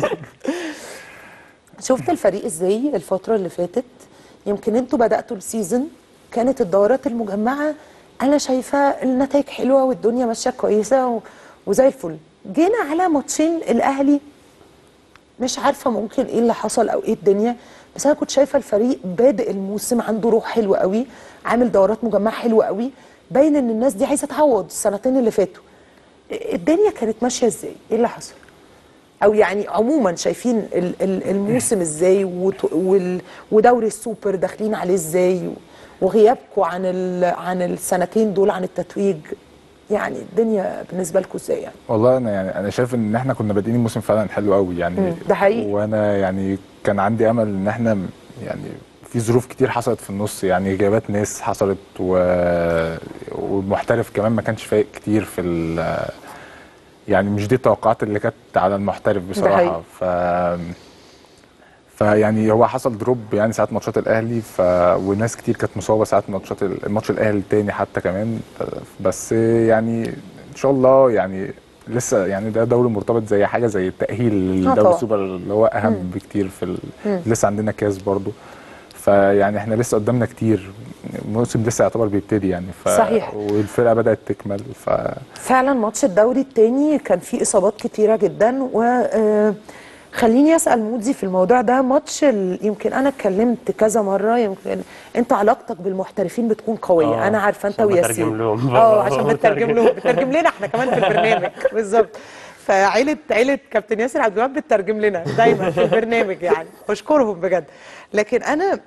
شفت الفريق ازاي الفترة اللي فاتت يمكن انتوا بدأتوا السيزون كانت الدورات المجمعة انا شايفة النتائج حلوة والدنيا ماشية كويسة و... وزي الفل جينا على ماتشين الاهلي مش عارفة ممكن ايه اللي حصل او ايه الدنيا بس انا كنت شايفه الفريق بادئ الموسم عنده روح حلوه قوي عامل دورات مجمعه حلوه قوي باين ان الناس دي عايزه تعوض السنتين اللي فاتوا الدنيا كانت ماشيه ازاي ايه اللي حصل او يعني عموما شايفين ال- ال- الموسم ازاي وت- وال- ودوري السوبر داخلين عليه ازاي وغيابكم عن ال- عن السنتين دول عن التتويج يعني الدنيا بالنسبه لكم ازاي يعني والله انا يعني انا شايف ان احنا كنا بادئين الموسم فعلا حلو قوي يعني مم، ده حقيقي. وانا يعني كان عندي امل ان احنا م- يعني في ظروف كتير حصلت في النص يعني اجابات ناس حصلت و... والمحترف كمان ما كانش فايق كتير في ال... يعني مش دي التوقعات اللي كانت على المحترف حقيقي. بصراحه ف فيعني هو حصل دروب يعني ساعات ماتشات الاهلي ف... وناس كتير كانت مصابه ساعات ماتشات ال- الماتش الاهلي التاني حتى كمان بس يعني ان شاء الله يعني لسه يعني ده دوري مرتبط زي حاجه زي التاهيل آه لدوري طبعا. السوبر اللي هو اهم مم. بكتير في ال... مم. لسه عندنا كاس برضو فيعني احنا لسه قدامنا كتير الموسم لسه يعتبر بيبتدي يعني ف... صحيح. والفرقه بدات تكمل ف فعلا ماتش الدوري التاني كان فيه اصابات كتيره جدا و آه، خليني اسال مودي في الموضوع ده ماتش ال- يمكن انا اتكلمت كذا مره يمكن انت علاقتك بالمحترفين بتكون قويه آه، انا عارفه انت عشان وياسين بترجم لهم. اه عشان بترجم. بترجم لهم بترجم لنا احنا كمان في البرنامج بالظبط فعيله عيله كابتن ياسر عبد الوهاب بتترجم لنا دايما في البرنامج يعني بشكرهم بجد لكن انا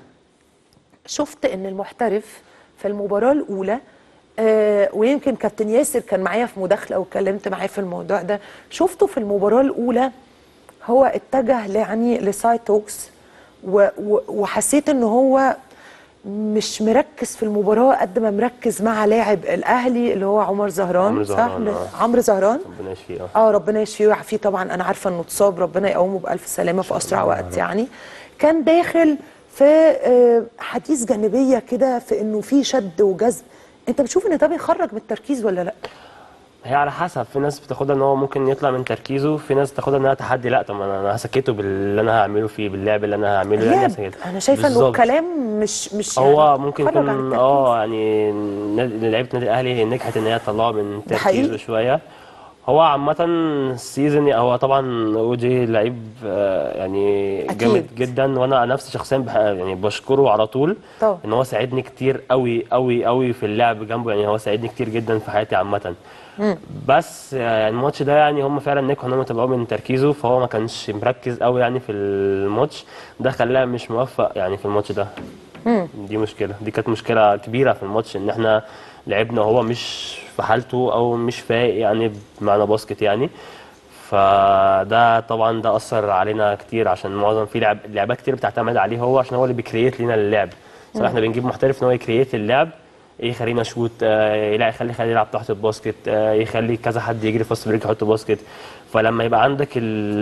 شفت ان المحترف في المباراه الاولى آه ويمكن كابتن ياسر كان معايا في مداخله واتكلمت معاه في الموضوع ده شفته في المباراه الاولى هو اتجه ل- يعني لسايد توكس و و وحسيت ان هو مش مركز في المباراه قد ما مركز مع لاعب الاهلي اللي هو عمر زهران عمرو صح زهران، آه. عمرو زهران ربنا يشفيه اه اه ربنا يشفيه ويعافيه طبعا انا عارفه انه اتصاب ربنا يقومه بالف سلامه في اسرع وقت يعني كان داخل في آه، حديث جانبيه كده في انه في شد وجذب انت بتشوف ان ده بيخرج من التركيز ولا لا هي على حسب في ناس بتاخدها ان هو ممكن يطلع من تركيزه في ناس تاخدها انها تحدي لا طب انا أنا هسكته باللي انا هعمله فيه باللعب اللي انا هعمله يعني لعب هسكته. انا شايفه انه بالظبط. الكلام مش مش هو يعني ممكن خرج عن يكون التركيز. اه يعني نادي- لعيبه النادي الاهلي هي نجحت ان هي تطلعه من ده حقيقي. تركيزه شويه هو عامة السيزون هو طبعا اوجي لعيب آه، يعني أكيد. جامد جدا وانا نفسي شخصيا بح يعني بشكره على طول طبعا. ان هو ساعدني كتير قوي قوي قوي في اللعب جنبه يعني هو ساعدني كتير جدا في حياتي عامة مم. بس يعني الماتش ده يعني هم فعلا نجحوا ان هم يطلعوه من تركيزه فهو ما كانش مركز قوي يعني في الماتش ده خلاه مش موفق يعني في الماتش ده مم. دي مشكله دي كانت مشكله كبيره في الماتش ان احنا لعبنا وهو مش في حالته او مش فايق يعني بمعنى باسكت يعني فده طبعا ده اثر علينا كتير عشان معظم في لعب لعبات كتير بتعتمد عليه هو عشان هو اللي بيكريت لنا اللعب مم. صح احنا بنجيب محترف ان هو يكريت اللعب يخلينا شوت آه، يلا يخلي خلي يلعب تحت الباسكت آه، يخلي كذا حد يجري في وسط بريك يحط باسكت فلما يبقى عندك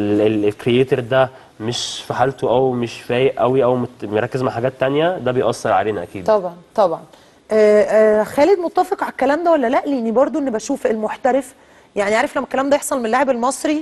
الكرييتر ده مش في حالته او مش فايق قوي او مت- مركز مع حاجات تانية ده بيأثر علينا اكيد طبعا طبعا آه آه خالد متفق على الكلام ده ولا لا لاني برضو اني بشوف المحترف يعني عارف لما الكلام ده يحصل من اللاعب المصري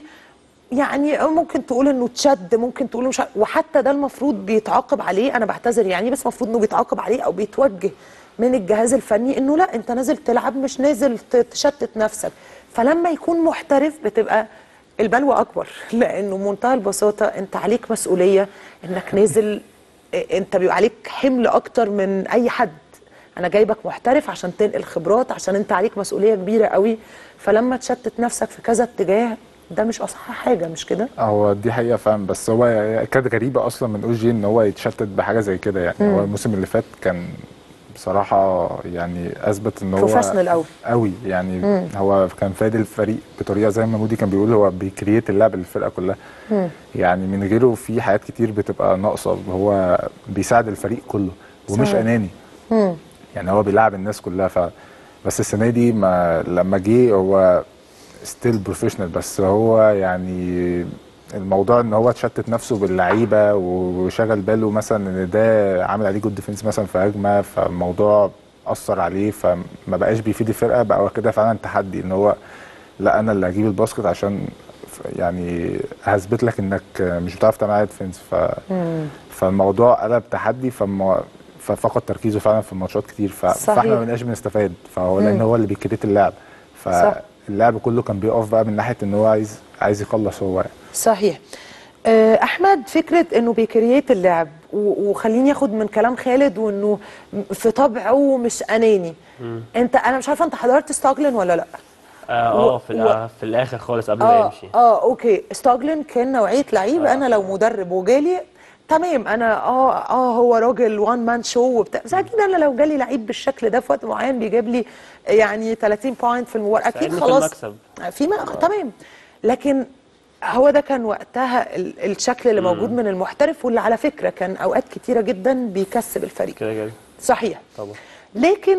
يعني ممكن تقول انه اتشد ممكن تقول مش ع- وحتى ده المفروض بيتعاقب عليه انا بعتذر يعني بس المفروض انه بيتعاقب عليه او بيتوجه من الجهاز الفني انه لا انت نازل تلعب مش نازل ت- تشتت نفسك فلما يكون محترف بتبقى البلوى اكبر لانه بمنتهى البساطه انت عليك مسؤوليه انك نازل إيه، انت بيبقى عليك حمل اكتر من اي حد انا جايبك محترف عشان تنقل خبرات عشان انت عليك مسؤوليه كبيره قوي فلما تشتت نفسك في كذا اتجاه ده مش اصح حاجه مش كده هو دي حقيقة فعلا بس هو كانت غريبة أصلا من أوجي إن هو يتشتت بحاجة زي كده يعني مم. هو الموسم اللي فات كان بصراحة يعني أثبت إن هو Professional أوي. أوي يعني مم. هو كان فادي الفريق بطريقة زي ما مودي كان بيقول هو بيكريت اللعب للفرقة كلها مم. يعني من غيره في حاجات كتير بتبقى ناقصة هو بيساعد الفريق كله ومش صحيح. أناني مم. يعني هو بيلعب الناس كلها ف بس السنه دي ما لما جه هو ستيل بروفيشنال بس هو يعني الموضوع ان هو تشتت نفسه باللعيبه وشغل باله مثلا ان ده عامل عليه جود ديفنس مثلا في هجمه فالموضوع اثر عليه فما بقاش بيفيد الفرقه بقى هو كده فعلا تحدي ان هو لا انا اللي هجيب الباسكت عشان ف- يعني هثبت لك انك مش بتعرف تعمل عليه ديفنس ف مم. فالموضوع قلب تحدي فما ففقد تركيزه فعلا في الماتشات كتير ف... صحيح. فاحنا ما بقيناش بنستفاد فهو لان مم. هو اللي بيكريت اللعب صح. فاللعب كله كان بيقف بقى من ناحيه ان هو عايز عايز يخلص هو يعني. صحيح آه، احمد فكره انه بيكريات اللعب و- وخليني اخد من كلام خالد وانه م- في طبعه مش اناني مم. انت انا مش عارفه انت حضرت ستاجلن ولا لا اه و- آه، في, و- الآ- في الاخر خالص قبل ما اه يمشي اه اوكي ستاجلن كان نوعيه لعيب انا لو مدرب وجالي تمام انا اه اه هو راجل وان مان شو وبتاع بس اكيد انا لو جالي لعيب بالشكل ده في وقت معين بيجيب لي يعني 30 بوينت في المباراه اكيد ساعدني في خلاص المكسب. في م... تمام لكن هو ده كان وقتها ال- الشكل اللي مم. موجود من المحترف واللي على فكره كان اوقات كتيره جدا بيكسب الفريق كده كده صحيح طبعا لكن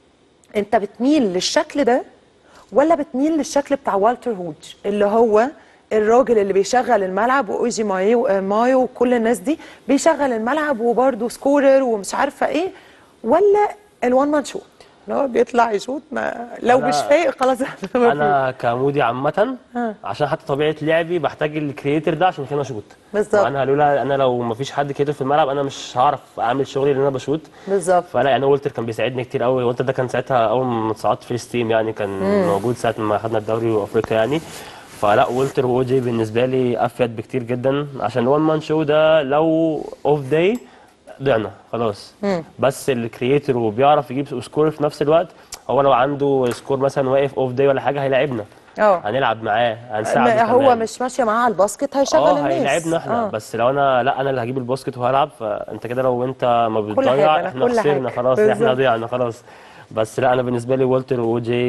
انت بتميل للشكل ده ولا بتميل للشكل بتاع والتر هوج اللي هو الراجل اللي بيشغل الملعب واوجي مايو آه، مايو وكل الناس دي بيشغل الملعب وبرده سكورر ومش عارفه ايه ولا الوان مان شو اللي هو بيطلع يشوط ما لو أنا- مش فايق خلاص ما انا كمودي عامه ها. عشان حتى طبيعه لعبي بحتاج الكرييتر ده عشان كده اشوط بالظبط. وانا لولا انا لو ما فيش حد كرييتر في الملعب انا مش هعرف اعمل شغلي اللي انا بشوط بالظبط فلا يعني والتر كان بيساعدني كتير قوي والتر ده كان ساعتها اول ما اتصعدت في الستيم يعني كان مم. موجود ساعه ما خدنا الدوري وافريقيا يعني فلا والتر واوجي بالنسبه لي افيد بكتير جدا عشان الوان مان شو ده لو اوف داي ضعنا خلاص مم. بس الكرييتور وبيعرف يجيب سكور في نفس الوقت هو لو عنده سكور مثلا واقف اوف داي ولا حاجه هيلاعبنا اه هنلعب معاه هنساعده ما هو كمان. مش ماشيه معاه على الباسكت هيشغل اه الناس هيلاعبنا احنا آه. بس لو انا لا انا اللي هجيب الباسكت وهلعب فانت كده لو انت ما حاجة، بتضيع أنا احنا كل خسرنا حاجة. خلاص احنا بالظبط. ضيعنا خلاص بس لا انا بالنسبه لي والتر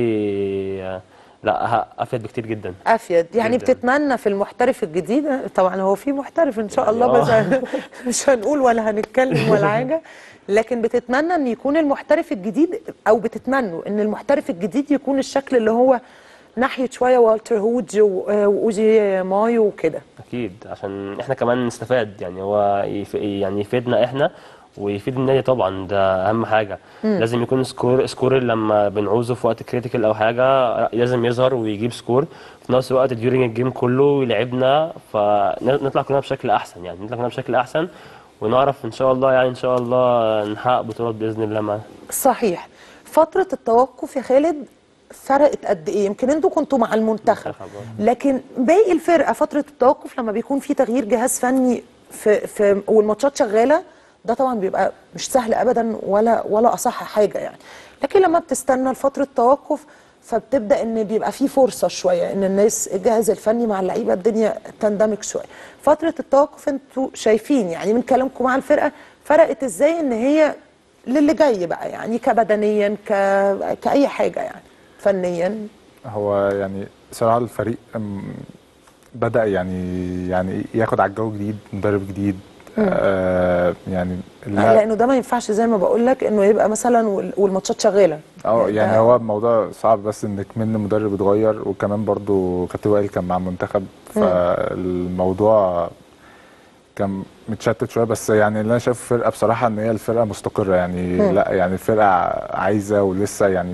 واوجي آه، لا ه- افيد بكتير جدا افيد يعني جداً. بتتمنى في المحترف الجديد طبعا هو في محترف ان شاء الله آه. بس هن- مش هنقول ولا هنتكلم ولا حاجه لكن بتتمنى ان يكون المحترف الجديد او بتتمنوا ان المحترف الجديد يكون الشكل اللي هو ناحيه شويه والتر هوج و- واوجي مايو وكده اكيد عشان احنا كمان نستفاد يعني هو يف... يعني يفيدنا احنا ويفيد النادي طبعا ده اهم حاجه مم. لازم يكون سكور سكور لما بنعوزه في وقت كريتيكال او حاجه لازم يظهر ويجيب سكور في نفس الوقت ديورينج الجيم كله يلعبنا فنطلع كلنا بشكل احسن يعني نطلع كلنا بشكل احسن ونعرف ان شاء الله يعني ان شاء الله نحقق بطولات باذن الله معانا صحيح فتره التوقف يا خالد فرقت قد ايه يمكن انتوا كنتوا مع المنتخب لكن باقي الفرقه فتره التوقف لما بيكون في تغيير جهاز فني في في والماتشات شغاله ده طبعا بيبقى مش سهل ابدا ولا ولا اصح حاجه يعني لكن لما بتستنى لفتره توقف فبتبدا ان بيبقى في فرصه شويه ان الناس الجهاز الفني مع اللعيبه الدنيا تندمج شويه فتره التوقف انتوا شايفين يعني من كلامكم مع الفرقه فرقت ازاي ان هي للي جاي بقى يعني كبدنيا ك... كاي حاجه يعني فنيا هو يعني صراحة الفريق أم، بدأ يعني يعني ياخد على الجو جديد مدرب جديد مم. آه يعني اللاعب- لانه ده ما ينفعش زي ما بقول لك انه يبقى مثلا وال- والماتشات شغاله اه يعني ده- هو الموضوع صعب بس انك من مدرب اتغير وكمان برضو كابتن وائل كان مع المنتخب مم. فالموضوع كان متشتت شويه بس يعني اللي انا شايف الفرقه بصراحه ان هي الفرقه مستقره يعني مم. لا يعني الفرقه عايزه ولسه يعني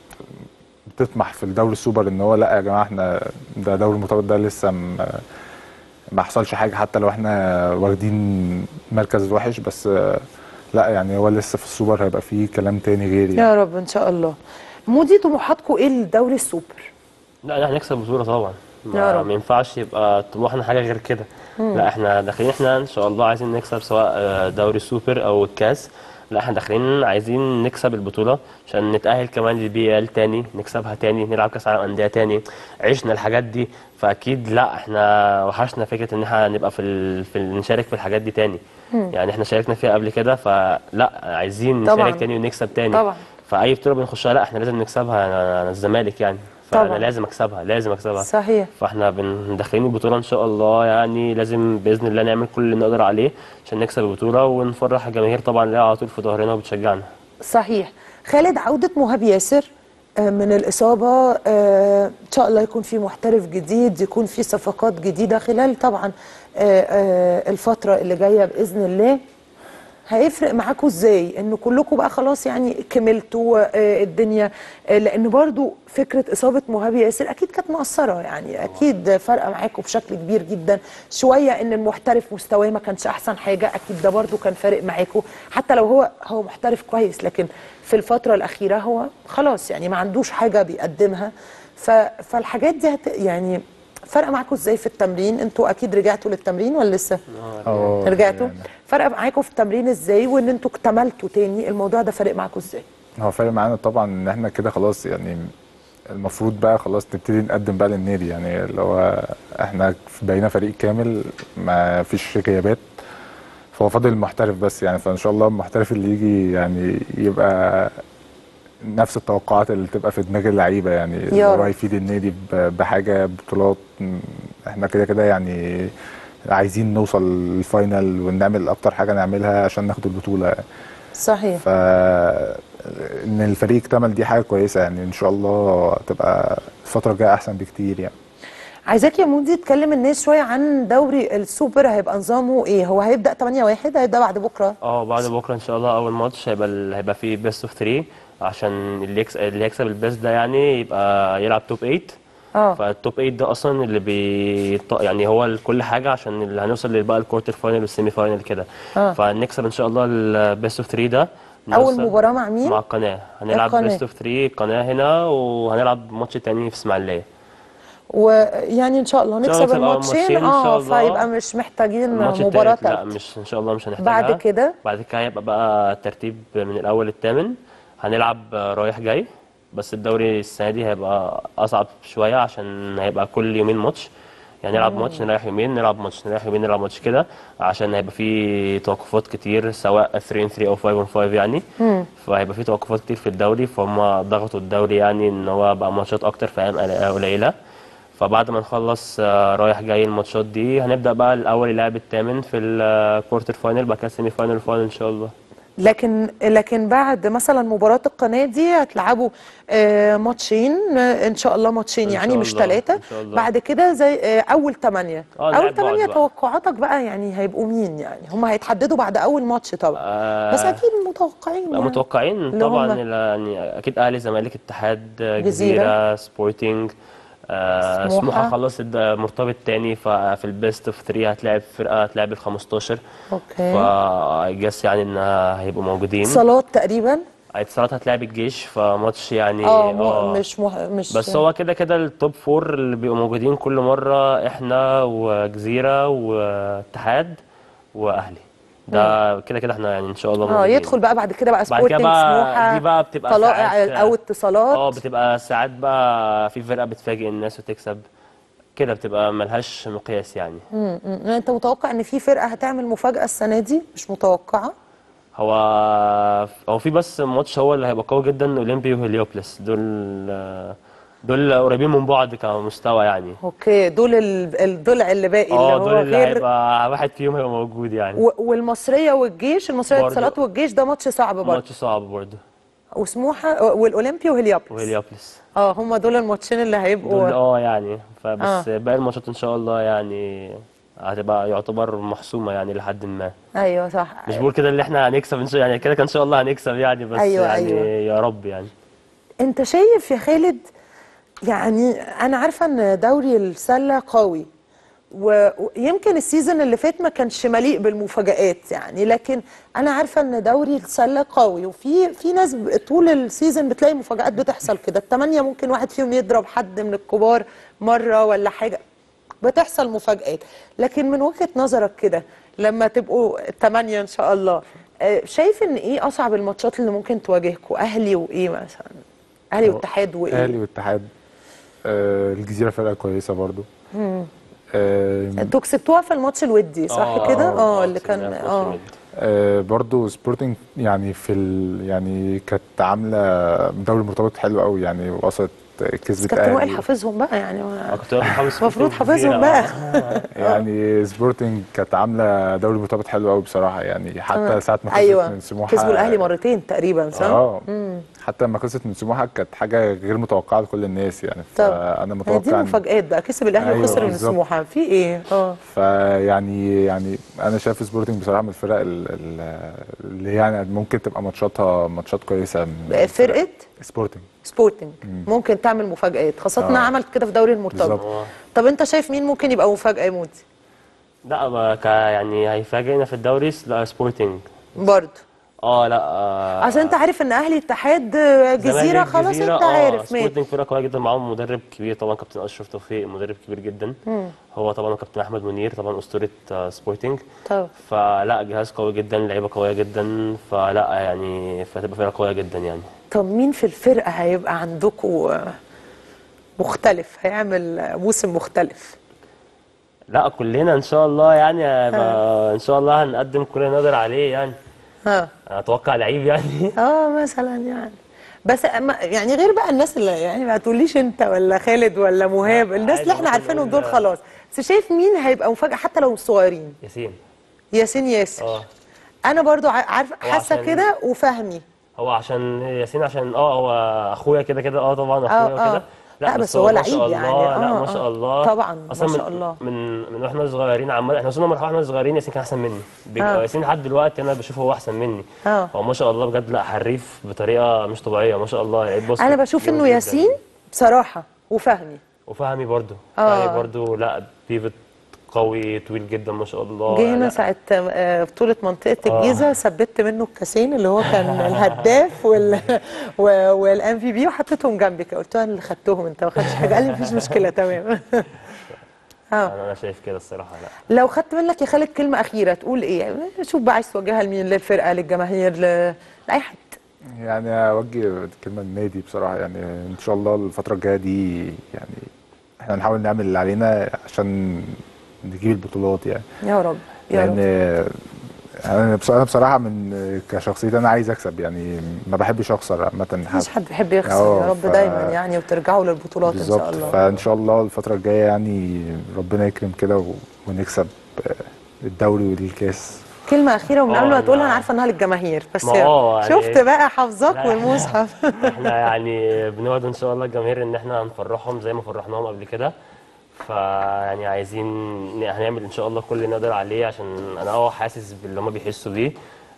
بتطمح في الدوري السوبر ان هو لا يا جماعه احنا ده دوري المرتبط ده لسه م- ما حصلش حاجه حتى لو احنا واخدين مركز وحش بس آه، لا يعني هو لسه في السوبر هيبقى فيه كلام تاني غير يعني يا رب ان شاء الله مودي طموحاتكم ايه للدوري السوبر لا احنا هنكسب بطوله طبعا يا ما, رب. ما ينفعش يبقى طموحنا حاجه غير كده مم. لا احنا داخلين احنا ان شاء الله عايزين نكسب سواء آه، دوري السوبر او الكاس لا احنا داخلين عايزين نكسب البطوله عشان نتاهل كمان للبي ال تاني نكسبها تاني نلعب كاس عالم انديه تاني عشنا الحاجات دي فاكيد لا احنا وحشنا فكره ان احنا نبقى في, ال... في ال... نشارك في الحاجات دي تاني مم. يعني احنا شاركنا فيها قبل كده فلا عايزين طبعاً. نشارك تاني ونكسب تاني طبعاً. فاي بطوله بنخشها لا احنا لازم نكسبها انا أنا الزمالك يعني فانا طبعاً. لازم اكسبها لازم اكسبها صحيح فاحنا بن- داخلين البطوله ان شاء الله يعني لازم باذن الله نعمل كل اللي نقدر عليه عشان نكسب البطوله ونفرح الجماهير طبعا اللي هي على طول في ظهرنا وبتشجعنا صحيح خالد عودة مهاب ياسر آه، من الإصابة آه، إن شاء الله يكون في محترف جديد يكون في صفقات جديدة خلال طبعا آه، آه، الفترة اللي جاية بإذن الله هيفرق معاكم ازاي ان كلكم بقى خلاص يعني كملتوا آه، الدنيا آه، لان برضو فكره اصابه مهاب ياسر اكيد كانت مؤثره يعني اكيد فارقه معاكم بشكل كبير جدا شويه ان المحترف مستواه ما كانش احسن حاجه اكيد ده برضو كان فارق معاكم حتى لو هو هو محترف كويس لكن في الفتره الاخيره هو خلاص يعني ما عندوش حاجه بيقدمها ف- فالحاجات دي هت يعني فرق معاكم ازاي في التمرين انتوا اكيد رجعتوا للتمرين ولا لسه اه رجعتوا فرق معاكم في التمرين ازاي وان انتوا اكتملتوا تاني الموضوع ده فارق معاكم ازاي هو فارق معانا طبعا ان احنا كده خلاص يعني المفروض بقى خلاص نبتدي نقدم بقى للنادي يعني اللي هو احنا بقينا فريق كامل ما فيش غيابات فهو فاضل المحترف بس يعني فان شاء الله المحترف اللي يجي يعني يبقى نفس التوقعات اللي تبقى في دماغ اللعيبه يعني اللي هو رب. يفيد النادي ب- بحاجه بطولات م، احنا كده كده يعني عايزين نوصل للفاينل ونعمل اكتر حاجه نعملها عشان ناخد البطوله صحيح ف ان الفريق اكتمل دي حاجه كويسه يعني ان شاء الله تبقى الفتره الجايه احسن بكتير يعني عايزاك يا مودي تكلم الناس شويه عن دوري السوبر هيبقى نظامه ايه هو هيبدا 8 1 هيبدا بعد بكره اه بعد بكره ان شاء الله اول ماتش هيبقى ال- هيبقى فيه بيست اوف 3 عشان اللي يكسب اللي يكسب البيست ده يعني يبقى يلعب توب 8 اه فالتوب 8 ده اصلا اللي بي يعني هو ال- كل حاجه عشان اللي هنوصل بقى الكوارتر فاينل والسيمي فاينل كده آه. فنكسب ان شاء الله البيست اوف 3 ده اول نوصل- مباراه مع مين مع القناه هنلعب القناة. بيست اوف 3 القناه هنا وهنلعب ماتش تاني في اسماعيليه ويعني ان شاء الله إن شاء نكسب الله تبقى الماتشين ماتشين إن شاء اه الله. فيبقى مش محتاجين الماتش مباراه التالت لا تالتة. مش ان شاء الله مش هنحتاجها بعد كده بعد كده هيبقى بقى الترتيب من الاول للثامن هنلعب رايح جاي بس الدوري السنه دي هيبقى اصعب شويه عشان هيبقى كل يومين ماتش يعني نلعب مم. ماتش نريح يومين نلعب ماتش نريح يومين نلعب ماتش كده عشان هيبقى في توقفات كتير سواء 3 3 او 5 5 يعني مم. فهيبقى في توقفات كتير في الدوري فهم ضغطوا الدوري يعني ان هو بقى ماتشات اكتر في ايام قليله فبعد ما نخلص آه، رايح جاي الماتشات دي هنبدا بقى الاول يلعب الثامن في الكوارتر فاينل بعد كده سيمي فاينل فاينل ان شاء الله لكن لكن بعد مثلا مباراة القناة دي هتلعبوا آه، ماتشين آه، ان شاء الله ماتشين إن يعني شاء مش الله، ثلاثة إن شاء الله. بعد كده زي آه، اول ثمانية آه، اول نلعب بعض ثمانية بقى. توقعاتك بقى يعني هيبقوا مين يعني هم هيتحددوا بعد اول ماتش طبعا آه، بس اكيد متوقعين بقى يعني. متوقعين اللي طبعا هم- ال- يعني اكيد اهلي زمالك اتحاد آه، جزيرة. جزيره سبورتنج آه، سموحة. سموحه خلص الد- مرتبط تاني ففي البيست اوف 3 هتلاعب فرقه هتلاعب ال 15 اوكي فجس يعني انها هيبقوا موجودين اتصالات تقريبا اتصالات هتلاعب الجيش فماتش يعني اه م- مش مح... مش بس هو كده كده التوب فور اللي بيبقوا موجودين كل مرة احنا وجزيرة واتحاد واهلي ده كده كده احنا يعني ان شاء الله اه موجودين. يدخل بقى بعد كده بقى بعد كده سبورتنج بقى سموحة دي بقى بتبقى طلائع ساعات- او اتصالات اه بتبقى ساعات بقى في فرقة بتفاجئ الناس وتكسب كده بتبقى ملهاش مقياس يعني مم، مم. انت متوقع ان في فرقة هتعمل مفاجأة السنة دي مش متوقعة هو هو في بس ماتش هو اللي هيبقى قوي جدا اولمبي وهليوبلس دول دول قريبين من بعض كمستوى يعني اوكي دول ال- الضلع اللي باقي اللي اه هو دول اللي غير هيبقى واحد فيهم هيبقى موجود يعني و- والمصريه والجيش المصريه برضو. الاتصالات والجيش ده ماتش صعب برضه ماتش صعب برضه وسموحه والاولمبي وهليوبلس وهليوبلس اه هم دول الماتشين اللي دول هيبقوا اه يعني فبس آه. باقي الماتشات ان شاء الله يعني هتبقى يعتبر محسومه يعني لحد ما ايوه صح مش بقول كده اللي احنا هنكسب ان شاء يعني كده كان ان شاء الله هنكسب يعني بس أيوة، يعني أيوة. يا رب يعني انت شايف يا خالد يعني انا عارفه ان دوري السله قوي و- ويمكن السيزون اللي فات ما كانش مليء بالمفاجآت يعني لكن انا عارفه ان دوري السله قوي وفي في ناس ب- طول السيزون بتلاقي مفاجآت بتحصل كده الثمانيه ممكن واحد فيهم يضرب حد من الكبار مره ولا حاجه بتحصل مفاجآت لكن من وجهة نظرك كده لما تبقوا الثمانية إن شاء الله آه، شايف إن إيه أصعب الماتشات اللي ممكن تواجهكوا أهلي وإيه مثلا أهلي واتحاد وإيه اهلي والاتحاد آه الجزيره فرقه كويسه برضو مم. آه انتوا كسبتوها في الماتش الودي صح آه، كده؟ آه، اه اللي كان اه آه برضو سبورتنج يعني في ال يعني كانت عامله دوري مرتبط حلو قوي يعني وصلت كسبت كابتن وائل اهلي حافظهم بقى يعني ما- كنت حافظ المفروض حافظهم بقى يعني سبورتنج كانت عامله دوري مرتبط حلو قوي بصراحه يعني حتى آه. ساعه ما خسرت ايوه من سموحه كسبوا الاهلي مرتين تقريبا صح؟ اه مم. حتى لما خسرت من سموحه كانت حاجه غير متوقعه لكل الناس يعني طب فانا هي دي متوقع إن- المفاجآت بقى كسب الاهلي أيوة، وخسر من بالظبط. سموحه في ايه؟ اه فيعني يعني انا شايف سبورتنج بصراحه من الفرق ال- ال- اللي يعني ممكن تبقى ماتشاتها ماتشات كويسه من فرقه سبورتنج سبورتنج ممكن تعمل مفاجآت خاصة انها آه. عملت كده في دوري المرتبط بالظبط. طب انت شايف مين ممكن يبقى مفاجأة يا مودي؟ لا ما كا يعني هيفاجئنا في الدوري لا سبورتنج برضه اه لا آه عشان انت عارف ان اهلي اتحاد جزيره زمالك خلاص جزيرة، انت آه، عارف ماشي سبورتنج فرقه قويه جدا معاهم مدرب كبير طبعا كابتن اشرف توفيق مدرب كبير جدا مم. هو طبعا كابتن احمد منير طبعا اسطوره آه، سبورتنج طب فلا جهاز قوي جدا لعيبه قويه جدا فلا يعني فتبقى فرقه قويه جدا يعني طب مين في الفرقه هيبقى عندكم مختلف هيعمل موسم مختلف لا كلنا ان شاء الله يعني هيبقى ان شاء الله هنقدم كل اللي نقدر عليه يعني ها اتوقع لعيب يعني اه مثلا يعني بس أما- يعني غير بقى الناس اللي يعني ما تقوليش انت ولا خالد ولا مهاب الناس اللي احنا عارفينهم دول خلاص بس شايف مين هيبقى مفاجاه حتى لو صغيرين ياسين ياسين ياسر اه انا برضو ع- عارفه هو حاسه عشان- كده وفهمي هو عشان ياسين عشان اه هو اخويا كده كده اه طبعا اه اخويا اه وكده لا بس هو ما شاء لعيب يعني الله، اه لا آه. ما شاء الله طبعا اصلا ما من شاء الله من من واحنا صغيرين عمال احنا وصلنا مرحله واحنا صغيرين ياسين كان احسن مني بيبقى آه. ياسين لحد دلوقتي انا بشوفه هو احسن مني اه هو ما شاء الله بجد لا حريف بطريقه مش طبيعيه ما شاء الله لعيب باسكت انا بشوف جامد انه جداً. ياسين بصراحه وفهمي وفهمي برضو آه. فهمي برضو لا بيفت قوي طويل جدا ما شاء الله جه هنا لا. ساعة آه، بطولة منطقة آه. الجيزة ثبت منه الكاسين اللي هو كان الهداف وال والام في بي وحطيتهم جنبي كده. قلت له انا اللي خدتهم انت ما خدتش حاجة قال لي مفيش مشكلة تمام اه انا أنا شايف كده الصراحه لا لو خدت منك يا خالد كلمة أخيرة تقول إيه؟ شوف بقى عايز توجهها لمين؟ للفرقة للجماهير ل... لأي حد يعني اوجه كلمه للنادي بصراحه يعني ان شاء الله الفتره الجايه دي يعني احنا هنحاول نعمل اللي علينا عشان نجيب البطولات يعني يا رب يا لان رب انا بص- أنا بصراحه من كشخصيتي انا عايز اكسب يعني ما بحبش اخسر عامه مفيش حد بيحب يخسر آه، يا رب ف- دايما يعني وترجعوا للبطولات إن شاء بالظبط الله فان شاء الله الفتره الجايه يعني ربنا يكرم كده و- ونكسب آه، الدوري والكاس كلمة أخيرة ومن آه، قبل ما أنا- تقولها أنا عارفة إنها للجماهير بس ما آه، يعني شفت إيه؟ بقى حافظاك لا. والمصحف احنا يعني بنوعد ان شاء الله الجماهير ان احنا هنفرحهم زي ما فرحناهم قبل كده فيعني عايزين هنعمل ان شاء الله كل اللي نقدر عليه عشان انا اه حاسس باللي هم بيحسوا بيه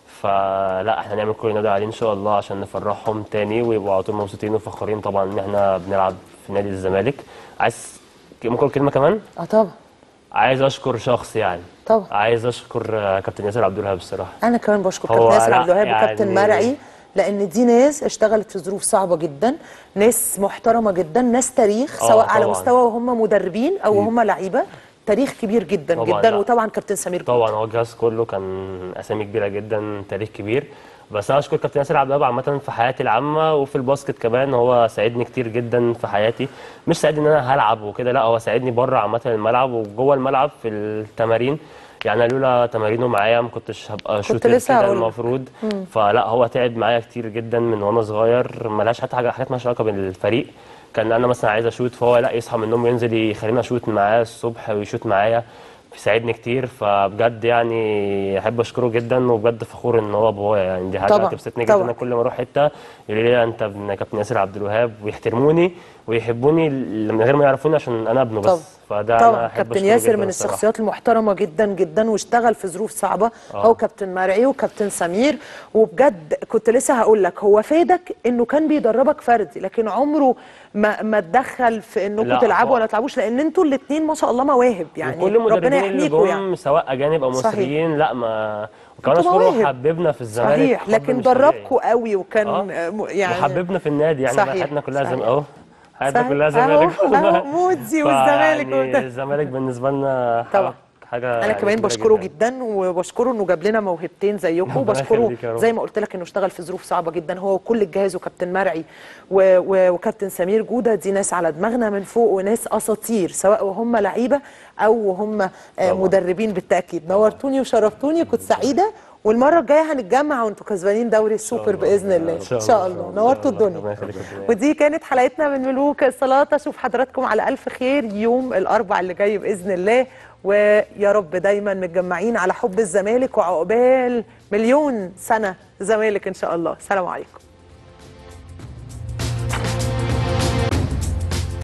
فلا احنا هنعمل كل اللي نقدر عليه ان شاء الله عشان نفرحهم تاني ويبقوا على طول مبسوطين وفخورين طبعا ان احنا بنلعب في نادي الزمالك عايز ممكن أقول كلمه كمان اه طبعا عايز اشكر شخص يعني طبعا عايز اشكر آه، كابتن ياسر عبد الوهاب الصراحه انا كمان بشكر هو كابتن ياسر لا، عبد الوهاب وكابتن يعني- مرعي لان دي ناس اشتغلت في ظروف صعبه جدا ناس محترمه جدا ناس تاريخ آه، سواء على طبعاً. مستوى وهم مدربين او هم لعيبه تاريخ كبير جدا طبعاً، جدا لا. وطبعا كابتن سمير طبعا هو الجهاز كله كان اسامي كبيره جدا تاريخ كبير بس انا اشكر كابتن ياسر عبد الوهاب عامه في حياتي العامه وفي الباسكت كمان هو ساعدني كتير جدا في حياتي مش ساعدني ان انا هلعب وكده لا هو ساعدني بره عامه الملعب وجوه الملعب في التمارين يعني لولا تمارينه معايا ما كنتش هبقى شوتر لسه كده هقولك. المفروض مم. فلا هو تعب معايا كتير جدا من وانا صغير ملهاش حتى حاجه حاجات مالهاش علاقه بالفريق كان انا مثلا عايز اشوت فهو لا يصحى من النوم وينزل يخليني اشوت معاه الصبح ويشوت معايا ساعدني كتير فبجد يعني احب اشكره جدا وبجد فخور ان هو بابايا يعني دي حاجه طبعاً، تبسطني جدا طبعاً. أنا كل ما اروح حته يقولوا لي انت ابن كابتن ياسر عبد الوهاب ويحترموني ويحبوني من غير ما يعرفوني عشان انا ابنه طبعاً. بس فده انا طبعا احب كابتن أشكره ياسر جداً من الصراحة. الشخصيات المحترمه جدا جدا واشتغل في ظروف صعبه آه. هو كابتن مرعي وكابتن سمير وبجد كنت لسه هقول لك هو فادك انه كان بيدربك فردي لكن عمره ما ما اتدخل في انكم لا، تلعبوا هو- ولا تلعبوش لان انتوا الاثنين ما شاء الله مواهب يعني وكل ربنا المدربين اللي يحميكم جم يعني سواء اجانب او صحيح. مصريين لا ما وكمان انتوا اشكره مواهب. حببنا في الزمالك صحيح حب لكن مش طبيعي. دربكم قوي وكان آه. آه، م- يعني وحببنا في النادي يعني بقى صحيح، حياتنا كلها صحيح. زمالك اهو حياتنا صحيح. كلها أهو- زمالك أهو مودي والزمالك فيعني وده. الزمالك بالنسبه لنا طبعا. حاجه انا يعني كمان كبيرة بشكره جدا. جدا وبشكره انه جاب لنا موهبتين زيكم ربنا وبشكره يخليك يا رب. زي ما قلت لك انه اشتغل في ظروف صعبه جدا هو وكل الجهاز وكابتن مرعي و... و... وكابتن سمير جوده دي ناس على دماغنا من فوق وناس اساطير سواء وهم لعيبه او هم آه، مدربين بالتاكيد نورتوني وشرفتوني كنت سعيده والمره الجايه هنتجمع وانتوا كسبانين دوري السوبر باذن الله ان شاء الله نورتوا الدنيا ربنا يخليك يا رب. ودي كانت حلقتنا من ملوك الصلاة أشوف حضراتكم على ألف خير يوم الأربع اللي جاي بإذن الله ويا رب دايما متجمعين على حب الزمالك وعقبال مليون سنة زمالك إن شاء الله سلام عليكم